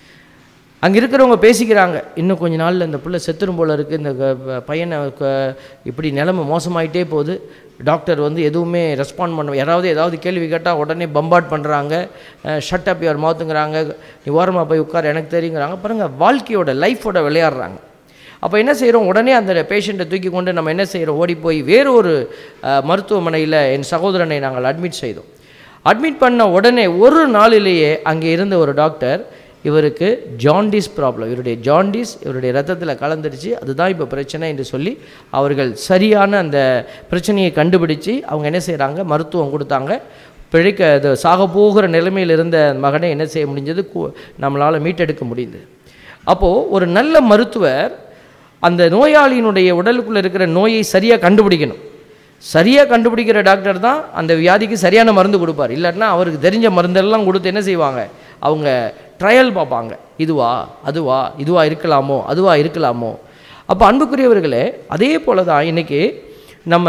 அங்கே இருக்கிறவங்க பேசிக்கிறாங்க இன்னும் கொஞ்ச நாளில் இந்த பிள்ளை செத்துரும் போல இருக்குது இந்த க- ப- பையனை க- இப்படி நிலைமை மோசமாயிட்டே போகுது டாக்டர் வந்து எதுவுமே ரெஸ்பாண்ட் பண்ண யாராவது ஏதாவது கேள்வி கேட்டால் உடனே பம்பாட் பண்ணுறாங்க ஷட் அப் யுவர் மவுத்துங்கிறாங்க நீ ஓரமாக போய் உட்கார் எனக்கு தெரியுங்கிறாங்க பாருங்கள் வாழ்க்கையோட லைஃபோட விளையாடுறாங்க அப்போ என்ன செய்கிறோம் உடனே அந்த பேஷண்ட்டை தூக்கி கொண்டு நம்ம என்ன செய்கிறோம் ஓடி போய் வேறொரு அஹ், மருத்துவமனையில் என் சகோதரனை நாங்கள் அட்மிட் செய்தோம் அட்மிட் பண்ண உடனே ஒரு நாளிலேயே அங்கே இருந்த ஒரு டாக்டர் இவருக்கு ஜாண்டிஸ் ப்ராப்ளம் இவருடைய ஜாண்டிஸ் இவருடைய ரத்தத்தில் கலந்துருச்சு அதுதான் இப்போ பிரச்சனை என்று சொல்லி அவர்கள் சரியான அந்த பிரச்சனையை கண்டுபிடிச்சு அவங்க என்ன செய்கிறாங்க மருத்துவம் கொடுத்தாங்க பிழைக்க அது சாக போகிற நிலைமையில் இருந்த மகனை என்ன செய்ய முடிஞ்சது நம்மளால் மீட்டெடுக்க முடிந்தது அப்போது ஒரு நல்ல மருத்துவர் அந்த நோயாளியினுடைய உடலுக்குள்ளே இருக்கிற நோயை சரியாக கண்டுபிடிக்கணும் சரியாக கண்டுபிடிக்கிற டாக்டர் தான் அந்த வியாதிக்கு சரியான மருந்து கொடுப்பார் இல்லாட்டினா அவருக்கு தெரிஞ்ச மருந்தெல்லாம் கொடுத்து என்ன செய்வாங்க அவங்க ட்ரையல் பார்ப்பாங்க இதுவா அதுவா இதுவா இருக்கலாமோ அதுவா இருக்கலாமோ அப்போ அன்புக்குரியவர்களே அதே போல தான் இன்றைக்கி நம்ம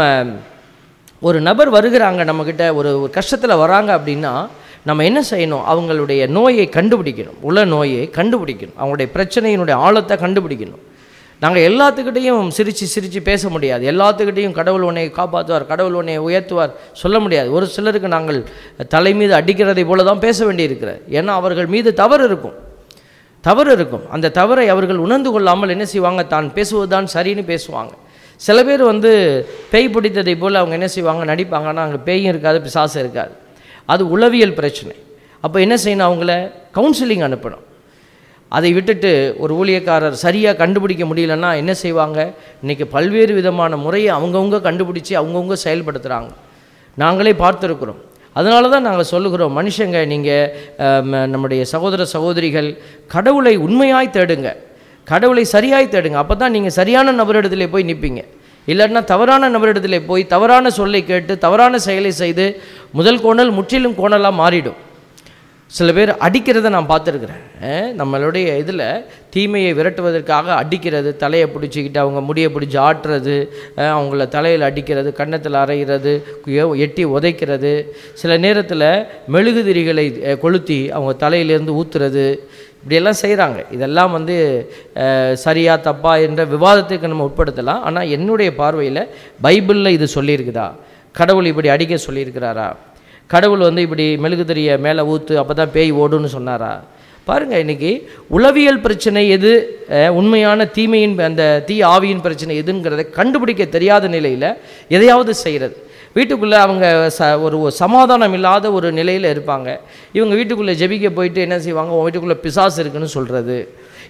ஒரு நபர் வருகிறாங்க நம்மக்கிட்ட ஒரு ஒரு கஷ்டத்தில் வராங்க அப்படின்னா நம்ம என்ன செய்யணும் அவங்களுடைய நோயை கண்டுபிடிக்கணும் உள்ள நோயை கண்டுபிடிக்கணும் அவங்களுடைய பிரச்சனையினுடைய ஆழத்தை கண்டுபிடிக்கணும் நாங்கள் எல்லாத்துக்கிட்டையும் சிரித்து சிரித்து பேச முடியாது எல்லாத்துக்கிட்டையும் கடவுள் உன்னை காப்பாற்றுவார் கடவுள் உன்னை உயர்த்துவார் சொல்ல முடியாது ஒரு சிலருக்கு நாங்கள் தலை மீது அடிக்கிறதை போல தான் பேச வேண்டியிருக்கிறது ஏன்னா அவர்கள் மீது தவறு இருக்கும் தவறு இருக்கும் அந்த தவறை அவர்கள் உணர்ந்து கொள்ளாமல் என்ன செய்வாங்க தான் பேசுவதுதான் சரின்னு பேசுவாங்க சில பேர் வந்து பேய் பிடித்ததை போல் அவங்க என்ன செய்வாங்க நடிப்பாங்க ஆனால் அங்கே பேயும் இருக்காது பிசாசு இருக்காது அது உளவியல் பிரச்சனை அப்போ என்ன செய்யணும் அவங்கள கவுன்சிலிங் அனுப்பணும் அதை விட்டுட்டு ஒரு ஊழியக்காரர் சரியாக கண்டுபிடிக்க முடியலன்னா என்ன செய்வாங்க இன்றைக்கி பல்வேறு விதமான முறையை அவங்கவுங்க கண்டுபிடிச்சி அவங்கவுங்க செயல்படுத்துகிறாங்க நாங்களே பார்த்துருக்குறோம் அதனால தான் நாங்கள் சொல்லுகிறோம் மனுஷங்க நீங்கள் நம்முடைய சகோதர சகோதரிகள் கடவுளை உண்மையாய் தேடுங்க கடவுளை சரியாய் தேடுங்க அப்போ தான் நீங்கள் சரியான நபரிடத்துல போய் நிற்பீங்க இல்லைன்னா தவறான நபரிடத்துல போய் தவறான சொல்லை கேட்டு தவறான செயலை செய்து முதல் கோணல் முற்றிலும் கோணலாக மாறிடும் சில பேர் அடிக்கிறத நான் பார்த்துருக்குறேன் அஹ் நம்மளுடைய இதில் தீமையை விரட்டுவதற்காக அடிக்கிறது தலையை பிடிச்சிக்கிட்டு அவங்க முடியை பிடிச்சி ஆட்டுறது அஹ் அவங்கள தலையில் அடிக்கிறது கன்னத்தில் அரைகிறது எ- எட்டி உதைக்கிறது சில நேரத்தில் மெழுகுதிரிகளை அஹ், கொளுத்தி அவங்க தலையிலேருந்து ஊத்துறது இப்படியெல்லாம் செய்கிறாங்க இதெல்லாம் வந்து அஹ், சரியா தப்பா என்ற விவாதத்துக்கு நம்ம உட்படுத்தலாம் ஆனால் என்னுடைய பார்வையில் பைபிளில் இது சொல்லியிருக்குதா கடவுள் இப்படி அடிக்க சொல்லியிருக்கிறாரா கடவுள் வந்து இப்படி மெழுகுதிரிய மேலே ஊற்று அப்போ தான் பேய் ஓடுன்னு சொன்னாரா பாருங்கள் இன்றைக்கி உளவியல் பிரச்சனை எது அஹ், உண்மையான தீமையின் அந்த தீ ஆவியின் பிரச்சனை எதுங்கிறத கண்டுபிடிக்க தெரியாத நிலையில் எதையாவது செய்கிறது வீட்டுக்குள்ளே அவங்க ச ஒரு ஒரு சமாதானம் இல்லாத ஒரு நிலையில் இருப்பாங்க இவங்க வீட்டுக்குள்ளே ஜெபிக்க போயிட்டு என்ன செய்வாங்க உன் வீட்டுக்குள்ளே பிசாசு இருக்குன்னு சொல்கிறது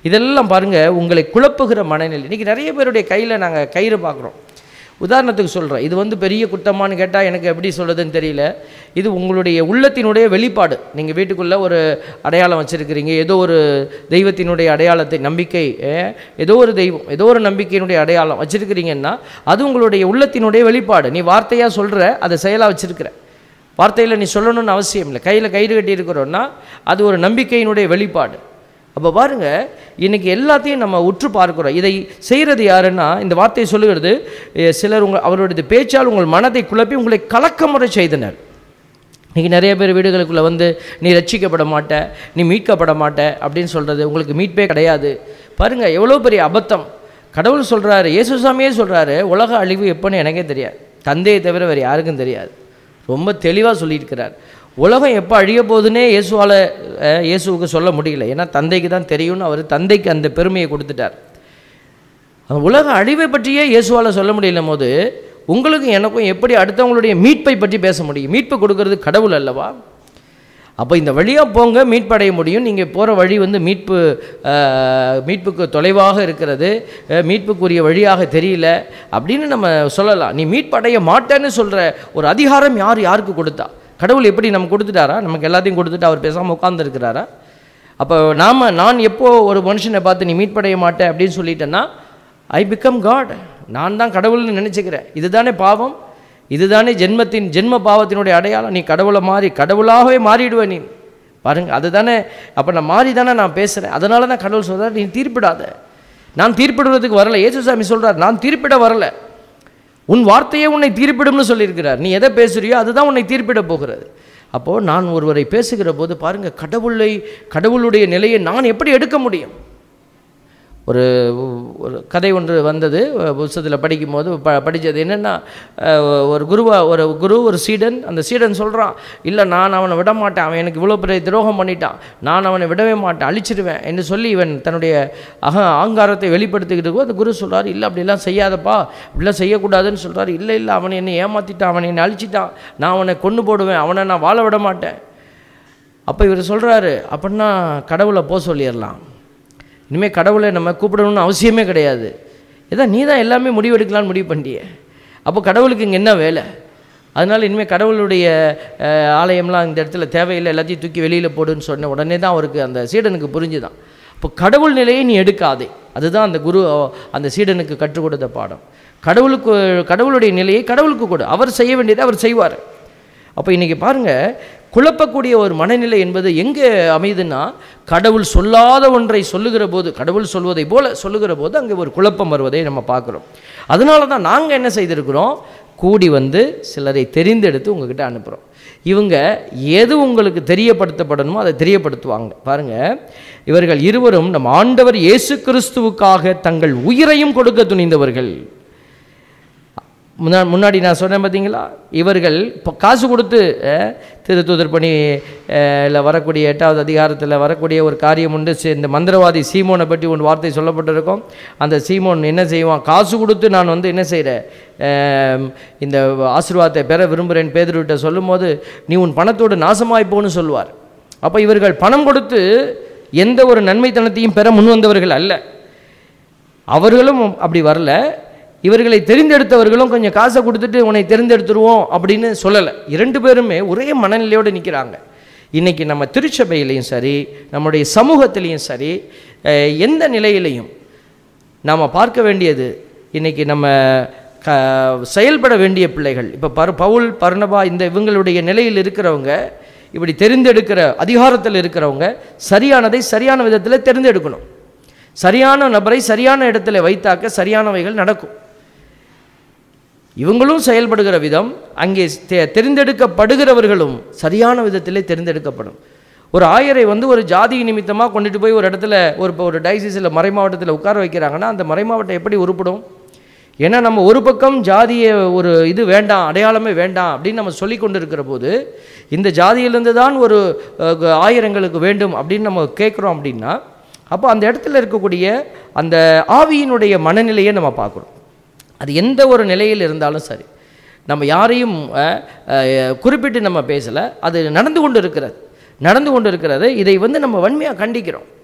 இதெல்லாம் பாருங்கள் உங்களை குழப்புகிற மனநிலை இன்றைக்கி நிறைய பேருடைய கையில் நாங்கள் கயிறு பார்க்குறோம் உதாரணத்துக்கு சொல்கிறேன் இது வந்து பெரிய குற்றமான்னு கேட்டால் எனக்கு எப்படி சொல்கிறதுன்னு தெரியல இது உங்களுடைய உள்ளத்தினுடைய வெளிப்பாடு நீங்கள் வீட்டுக்குள்ளே ஒரு அடையாளம் வச்சுருக்கிறீங்க ஏதோ ஒரு தெய்வத்தினுடைய அடையாளத்தை நம்பிக்கை அஹ், ஏதோ ஒரு தெய்வம் ஏதோ ஒரு நம்பிக்கையினுடைய அடையாளம் வச்சுருக்கிறீங்கன்னா அது உங்களுடைய உள்ளத்தினுடைய வெளிப்பாடு நீ வார்த்தையாக சொல்கிற அதை செயலாக வச்சுருக்கிற வார்த்தையில் நீ சொல்லணும்னு அவசியம் இல்லை கையில் கயிறு கட்டி இருக்கிறோன்னா அது ஒரு நம்பிக்கையினுடைய வெளிப்பாடு அப்போ பாருங்க இன்னைக்கு எல்லாத்தையும் நம்ம உற்று பார்க்கிறோம் இதை செய்கிறது யாருன்னா இந்த வார்த்தையை சொல்லுகிறது எ, சிலர் உங்கள் அவருடைய பேச்சால் உங்கள் மனதை குழப்பி உங்களை கலக்கமுறை செய்தனர் இன்றைக்கி நிறைய பேர் வீடுகளுக்குள்ளே வந்து நீ ரட்சிக்கப்பட மாட்ட நீ மீட்கப்பட மாட்ட அப்படின்னு சொல்கிறது உங்களுக்கு மீட்பே கிடையாது பாருங்கள் எவ்வளோ பெரிய அபத்தம் கடவுள் சொல்கிறாரு இயேசுசாமியே சொல்கிறாரு உலக அழிவு எப்போன்னு எனக்கே தெரியாது தந்தையை தவிர வேறு யாருக்கும் தெரியாது ரொம்ப தெளிவாக சொல்லியிருக்கிறார் உலகம் எப்போ அழிய போகுதுன்னே இயேசுவால் அஹ், இயேசுவுக்கு சொல்ல முடியல ஏன்னா தந்தைக்கு தான் தெரியும்னு அவர் தந்தைக்கு அந்த பெருமையை கொடுத்துட்டார் அந்த உலக அழிவை பற்றியே இயேசுவால் சொல்ல முடியல போது உங்களுக்கும் எனக்கும் எப்படி அடுத்தவங்களுடைய மீட்பை பற்றி பேச முடியும் மீட்பு கொடுக்கறது கடவுள் அல்லவா அப்போ இந்த வழியாக போங்க மீட்படைய முடியும் நீங்கள் போகிற வழி வந்து மீட்பு அஹ், மீட்புக்கு தொலைவாக இருக்கிறது அஹ், மீட்புக்குரிய வழியாக தெரியல அப்படின்னு நம்ம சொல்லலாம் நீ மீட்படைய மாட்டேன்னு சொல்கிற ஒரு அதிகாரம் யார் யாருக்கு கொடுத்தா கடவுள் எப்படி நம்ம கொடுத்துட்டாரா நமக்கு எல்லாத்தையும் கொடுத்துட்டு அவர் பேசாமல் உட்காந்துருக்கிறாரா அப்போ நாம் நான் எப்போ ஒரு மனுஷனை பார்த்து நீ மீட்படைய மாட்டேன் அப்படின்னு சொல்லிட்டேன்னா ஐ பிகம் காட் நான் தான் கடவுள்னு நினச்சிக்கிறேன் இதுதானே பாவம் இதுதானே ஜென்மத்தின் ஜென்ம பாவத்தினுடைய அடையாளம் நீ கடவுளை மாறி கடவுளாகவே மாறிடுவ நீ பாருங்க அதுதானே அப்போ நான் மாறி தானே நான் பேசுகிறேன் அதனால தான் கடவுள் சொல்கிறார் நீ தீர்ப்பிடாத நான் தீர்ப்பிடுவதற்கு வரல ஏசுசாமி சொல்கிறார் நான் தீர்ப்பிட வரல உன் வார்த்தையே உன்னை தீர்ப்பிடும்னு சொல்லியிருக்கிறார் நீ எதை பேசுறியோ அதுதான் உன்னை தீர்ப்பிட போகிறது அப்போது நான் ஒருவரை பேசுகிற போது பாருங்கள் கடவுளை கடவுளுடைய நிலையை நான் எப்படி எடுக்க முடியும் ஒரு ஒரு கதை ஒன்று வந்தது புத்தகத்தில் படிக்கும்போது ப படித்தது என்னென்னா ஒரு குருவா ஒரு குரு ஒரு சீடன் அந்த சீடன் சொல்கிறான் இல்லை நான் அவனை விட மாட்டேன் அவன் எனக்கு இவ்வளோ பெரிய துரோகம் பண்ணிட்டான் நான் அவனை விடவே மாட்டேன் அழிச்சிடுவேன் என்று சொல்லி இவன் தன்னுடைய அக ஆங்காரத்தை வெளிப்படுத்திக்கிட்டு இருக்கும் அந்த குரு சொல்கிறார் இல்லை அப்படிலாம் செய்யாதப்பா இப்படிலாம் செய்யக்கூடாதுன்னு சொல்கிறார் இல்லை இல்லை அவனை என்னை ஏமாற்றிட்டான் அவனை என்னை அழிச்சிட்டான் நான் அவனை கொண்டு போடுவேன் அவனை நான் வாழ விட மாட்டேன் அப்போ இவர் சொல்கிறாரு அப்படின்னா கடவுளை போக சொல்லிடலாம் இனிமேல் கடவுளை நம்ம கூப்பிடணும்னு அவசியமே கிடையாது ஏதா நீ தான் எல்லாமே முடிவெடுக்கலான்னு முடிவு பண்ணிட்டியே அப்போ கடவுளுக்கு இங்கே என்ன வேலை அதனால் இனிமேல் கடவுளுடைய அஹ், ஆலயம்லாம் இந்த இடத்துல தேவையில்லை எல்லாத்தையும் தூக்கி வெளியில் போடுன்னு சொன்ன உடனே தான் அவருக்கு அந்த சீடனுக்கு புரிஞ்சுதான் இப்போ கடவுள் நிலையை நீ எடுக்காதே அதுதான் அந்த குரு அஹ், அந்த சீடனுக்கு கற்றுக் கொடுத்த பாடம் கடவுளுக்கு கடவுளுடைய நிலையை கடவுளுக்கு கொடு அவர் செய்ய வேண்டியதை அவர் செய்வார் அப்போ இன்றைக்கி பாருங்கள் குழப்பக்கூடிய ஒரு மனநிலை என்பது எங்கே அமையுதுன்னா கடவுள் சொல்லாத ஒன்றை சொல்லுகிற போது கடவுள் சொல்வதை போல சொல்லுகிற போது அங்கே ஒரு குழப்பம் வருவதை நம்ம பார்க்குறோம் அதனால தான் நாங்கள் என்ன செய்திருக்கிறோம் கூடி வந்து சிலரை தெரிந்தெடுத்து உங்ககிட்ட அனுப்புகிறோம் இவங்க எது உங்களுக்கு தெரியப்படுத்தப்படணுமோ அதை தெரியப்படுத்துவாங்க பாருங்கள் இவர்கள் இருவரும் நம் ஆண்டவர் இயேசு கிறிஸ்துவுக்காக தங்கள் உயிரையும் கொடுக்க துணிந்தவர்கள் முன்னா முன்னாடி நான் சொன்னேன் பார்த்தீங்களா இவர்கள் இப்போ காசு கொடுத்து அஹ், திருத்தூதர் பணி அஹ், ல வரக்கூடிய எட்டாவது அதிகாரத்தில் வரக்கூடிய ஒரு காரியம் உண்டு சி- இந்த மந்திரவாதி சீமோனை பற்றி ஒரு வார்த்தை சொல்லப்பட்டிருக்கும் அந்த சீமோன் என்ன செய்வான் காசு கொடுத்து நான் வந்து என்ன செய்கிறேன் இந்த ஆசீர்வாதத்தை பெற விரும்புகிறேன் பேதர்கிட்ட சொல்லும்போது நீ உன் பணத்தோடு நாசமாய் போன்னு சொல்லுவார் அப்போ இவர்கள் பணம் கொடுத்து எந்த ஒரு நன்மைத்தனத்தையும் பெற முன் வந்தவர்கள் அல்ல அவர்களும் அப்படி வரல இவர்களை தெரிந்தெடுத்தவர்களும் கொஞ்சம் காசை கொடுத்துட்டு உன்னை தெரிந்தெடுத்துருவோம் அப்படின்னு சொல்லலை இரண்டு பேருமே ஒரே மனநிலையோடு நிற்கிறாங்க இன்றைக்கி நம்ம திருச்சபையிலையும் சரி நம்முடைய சமூகத்திலையும் சரி அஹ், எந்த நிலையிலையும் நாம் பார்க்க வேண்டியது இன்றைக்கி நம்ம க செயல்பட வேண்டிய பிள்ளைகள் இப்போ பர் பவுல் பர்ணபா இந்த இவங்களுடைய நிலையில் இருக்கிறவங்க இப்படி தெரிந்தெடுக்கிற அதிகாரத்தில் இருக்கிறவங்க சரியானதை சரியான விதத்தில் தெரிந்தெடுக்கணும் சரியான நபரை சரியான இடத்துல வைத்தாக்க சரியானவைகள் நடக்கும் இவங்களும் செயல்படுகிற விதம் அங்கே தெ- தெரிந்தெடுக்கப்படுகிறவர்களும் சரியான விதத்திலே தெரிந்தெடுக்கப்படும் ஒரு ஆயரை வந்து ஒரு ஜாதி நிமித்தமாக கொண்டுட்டு போய் ஒரு இடத்துல ஒரு இப்போ ஒரு டைசிஸில் மறைமாவட்டத்தில் உட்கார வைக்கிறாங்கன்னா அந்த மறைமாவட்டம் எப்படி உருப்படும் ஏன்னா நம்ம ஒரு பக்கம் ஜாதிய ஒரு இது வேண்டாம் அடையாளமே வேண்டாம் அப்படின்னு நம்ம சொல்லி கொண்டு இருக்கிற போது இந்த ஜாதியிலிருந்து தான் ஒரு அஹ், ஆயிரங்களுக்கு வேண்டும் அப்படின்னு நம்ம கேட்குறோம் அப்படின்னா அப்போ அந்த இடத்துல இருக்கக்கூடிய அந்த ஆவியினுடைய மனநிலையை நம்ம பார்க்குறோம் அது எந்த ஒரு நிலையில் இருந்தாலும் சரி நம்ம யாரையும் அஹ், அஹ், குறிப்பிட்டு நம்ம பேசலை அது நடந்து கொண்டு இருக்கிறது நடந்து கொண்டு இருக்கிறது இதை வந்து நம்ம வன்மையாக கண்டிக்கிறோம்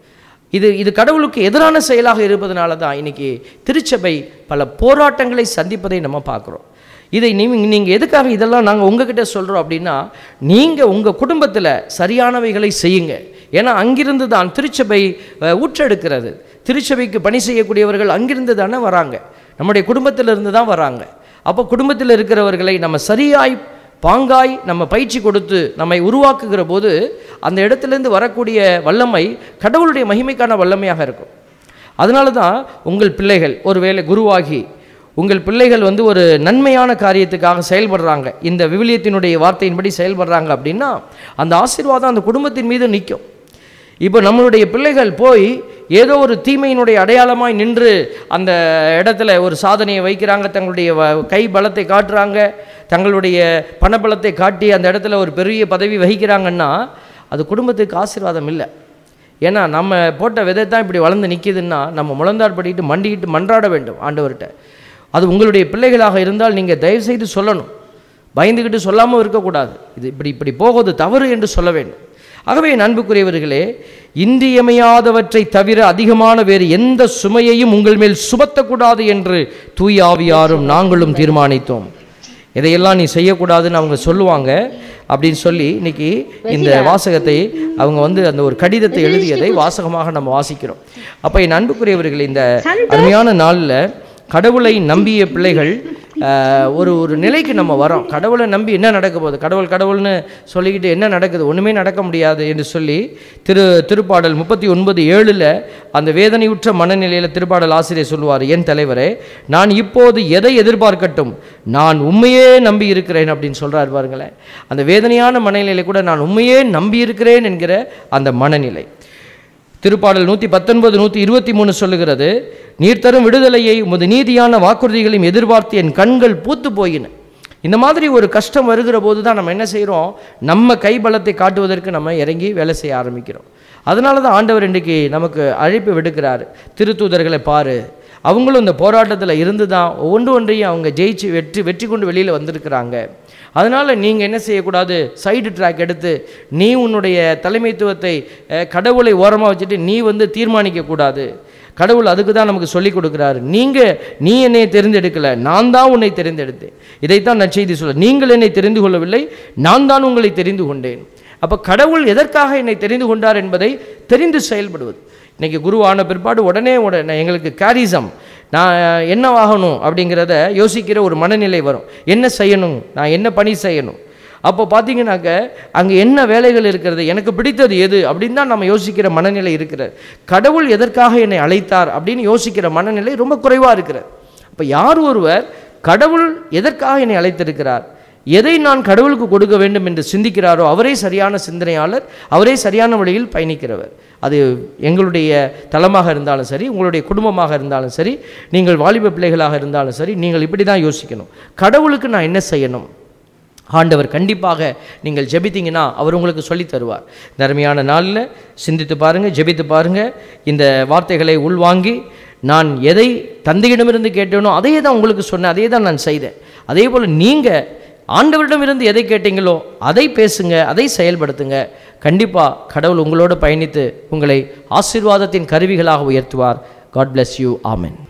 இது இது கடவுளுக்கு எதிரான செயலாக இருப்பதனால தான் இன்னைக்கு திருச்சபை பல போராட்டங்களை சந்திப்பதை நம்ம பார்க்குறோம் இதை நீங்கள் நீங்கள் எதுக்காக இதெல்லாம் நாங்கள் உங்ககிட்ட சொல்கிறோம் அப்படின்னா நீங்கள் உங்கள் குடும்பத்தில் சரியானவைகளை செய்யுங்க ஏன்னா அங்கிருந்து தான் திருச்சபை அஹ், ஊற்றெடுக்கிறது திருச்சபைக்கு பணி செய்யக்கூடியவர்கள் அங்கிருந்து தானே வராங்க நம்முடைய குடும்பத்திலிருந்து தான் வராங்க அப்போ குடும்பத்தில் இருக்கிறவர்களை நம்ம சரியாய் பாங்காய் நம்ம பயிற்சி கொடுத்து நம்மை உருவாக்குகிற போது அந்த இடத்துலேருந்து வரக்கூடிய வல்லமை கடவுளுடைய மகிமைக்கான வல்லமையாக இருக்கும் அதனால தான் உங்கள் பிள்ளைகள் ஒருவேளை குருவாகி உங்கள் பிள்ளைகள் வந்து ஒரு நன்மையான காரியத்துக்காக செயல்படுறாங்க இந்த விவிலியத்தினுடைய வார்த்தையின்படி செயல்படுறாங்க அப்படின்னா அந்த ஆசீர்வாதம் அந்த குடும்பத்தின் மீது நிற்கும் இப்போ நம்மளுடைய பிள்ளைகள் போய் ஏதோ ஒரு தீமையினுடைய அடையாளமாய் நின்று அந்த இடத்துல ஒரு சாதனையை வைக்கிறாங்க தங்களுடைய வ- கை பலத்தை காட்டுறாங்க தங்களுடைய பணபலத்தை காட்டி அந்த இடத்துல ஒரு பெரிய பதவி வகிக்கிறாங்கன்னா அது குடும்பத்துக்கு ஆசீர்வாதம் இல்லை ஏன்னா நம்ம போட்ட விதை தான் இப்படி வளர்ந்து நிற்கிதுன்னா நம்ம முழந்தார் படிட்டு மண்டிக்கிட்டு மன்றாட வேண்டும் ஆண்டவர்கிட்ட அது உங்களுடைய பிள்ளைகளாக இருந்தால் நீங்கள் தயவுசெய்து சொல்லணும் பயந்துக்கிட்டு சொல்லாமல் இருக்கக்கூடாது இது இப்படி இப்படி போவது தவறு என்று சொல்ல வேண்டும் ஆகவே என் அன்புக்குரியவர்களே இன்றியமையாதவற்றை தவிர அதிகமான வேறு எந்த சுமையையும் உங்கள் மேல் சுமத்தக்கூடாது என்று தூய ஆவியாரும் நாங்களும் தீர்மானித்தோம் இதையெல்லாம் நீ செய்யக்கூடாதுன்னு அவங்க சொல்லுவாங்க அப்படின்னு சொல்லி இன்னைக்கு இந்த வாசகத்தை அவங்க வந்து அந்த ஒரு கடிதத்தை எழுதியதை வாசகமாக நம்ம வாசிக்கிறோம் அப்போ என் அன்புக்குரியவர்கள் இந்த அருமையான நாளில் கடவுளை நம்பிய பிள்ளைகள் ஆஹ், ஒரு ஒரு நிலைக்கு நம்ம வரோம் கடவுளை நம்பி என்ன நடக்க போகுது கடவுள் கடவுள்னு சொல்லிக்கிட்டு என்ன நடக்குது ஒன்றுமே நடக்க முடியாது என்று சொல்லி திரு திருப்பாடல் முப்பத்தி ஒன்பது ஏழில் அந்த வேதனையுற்ற மனநிலையில் திருப்பாடல் ஆசிரியர் சொல்லுவார் என் தலைவரே நான் இப்போது எதை எதிர்பார்க்கட்டும் நான் உண்மையே நம்பி இருக்கிறேன் அப்படின்னு சொல்கிறார் பாருங்களேன் அந்த வேதனையான மனநிலையில கூட நான் உண்மையே நம்பி இருக்கிறேன் என்கிற அந்த மனநிலை திருப்பாடல் நூற்றி பத்தொன்பது நூற்றி இருபத்தி மூணு சொல்லுகிறது நீர் தரும் விடுதலையை உமது நீதியான வாக்குறுதிகளையும் எதிர்பார்த்து என் கண்கள் பூத்து போயின இந்த மாதிரி ஒரு கஷ்டம் வருகிற போது தான் நம்ம என்ன செய்கிறோம் நம்ம கைபலத்தை காட்டுவதற்கு நம்ம இறங்கி வேலை செய்ய ஆரம்பிக்கிறோம் அதனால தான் ஆண்டவர் இன்றைக்கு நமக்கு அழைப்பு விடுக்கிறார் திருத்தூதர்களை பாரு அவங்களும் இந்த போராட்டத்தில் இருந்து தான் ஒன்று ஒன்றையும் அவங்க ஜெயிச்சு வெற்றி வெற்றி கொண்டு வெளியில் வந்திருக்கிறாங்க அதனால் நீங்கள் என்ன செய்யக்கூடாது சைடு ட்ராக் எடுத்து நீ உன்னுடைய தலைமைத்துவத்தை அஹ், கடவுளை ஓரமாக வச்சுட்டு நீ வந்து தீர்மானிக்கக்கூடாது கடவுள் அதுக்கு தான் நமக்கு சொல்லிக் கொடுக்குறாரு நீங்கள் நீ என்னை தெரிந்தெடுக்கலை நான் தான் உன்னை தெரிந்தெடுத்தேன் இதைத்தான் நற்செய்தி சொல்ல நீங்கள் என்னை தெரிந்து கொள்ளவில்லை நான் தான் உங்களை தெரிந்து கொண்டேன் அப்போ கடவுள் எதற்காக என்னை தெரிந்து கொண்டார் என்பதை தெரிந்து செயல்படுவது இன்னைக்கு குரு ஆன பிற்பாடு உடனே உடனே எங்களுக்கு கேரிசம் நான் என்னவாகணும் அப்படிங்கிறத யோசிக்கிற ஒரு மனநிலை வரும் என்ன செய்யணும் நான் என்ன பணி செய்யணும் அப்போ பார்த்தீங்கன்னாக்க அங்கே என்ன வேலைகள் இருக்கிறது எனக்கு பிடித்தது எது அப்படின்னு தான் நம்ம யோசிக்கிற மனநிலை இருக்கிறது கடவுள் எதற்காக என்னை அழைத்தார் அப்படின்னு யோசிக்கிற மனநிலை ரொம்ப குறைவாக இருக்கிறது அப்போ யார் ஒருவர் கடவுள் எதற்காக என்னை அழைத்திருக்கிறார் எதை நான் கடவுளுக்கு கொடுக்க வேண்டும் என்று சிந்திக்கிறாரோ அவரே சரியான சிந்தனையாளர் அவரே சரியான வழியில் பயணிக்கிறவர் அது எங்களுடைய தளமாக இருந்தாலும் சரி உங்களுடைய குடும்பமாக இருந்தாலும் சரி நீங்கள் வாலிப பிள்ளைகளாக இருந்தாலும் சரி நீங்கள் இப்படி தான் யோசிக்கணும் கடவுளுக்கு நான் என்ன செய்யணும் ஆண்டவர் கண்டிப்பாக நீங்கள் ஜெபித்தீங்கன்னா அவர் உங்களுக்கு சொல்லித் தருவார் இந்த அருமையான நாளில் சிந்தித்து பாருங்கள் ஜெபித்து பாருங்கள் இந்த வார்த்தைகளை உள்வாங்கி நான் எதை தந்தையிடமிருந்து கேட்டேனோ அதையே தான் உங்களுக்கு சொன்னேன் அதே தான் நான் செய்தேன் அதே போல் நீங்கள் ஆண்டவரிடமிருந்து எதை கேட்டீங்களோ அதை பேசுங்க அதை செயல்படுத்துங்க கண்டிப்பாக கடவுள் உங்களோடு பயணித்து உங்களை ஆசீர்வாதத்தின் கருவிகளாக உயர்த்துவார் காட் bless யூ ஆமென்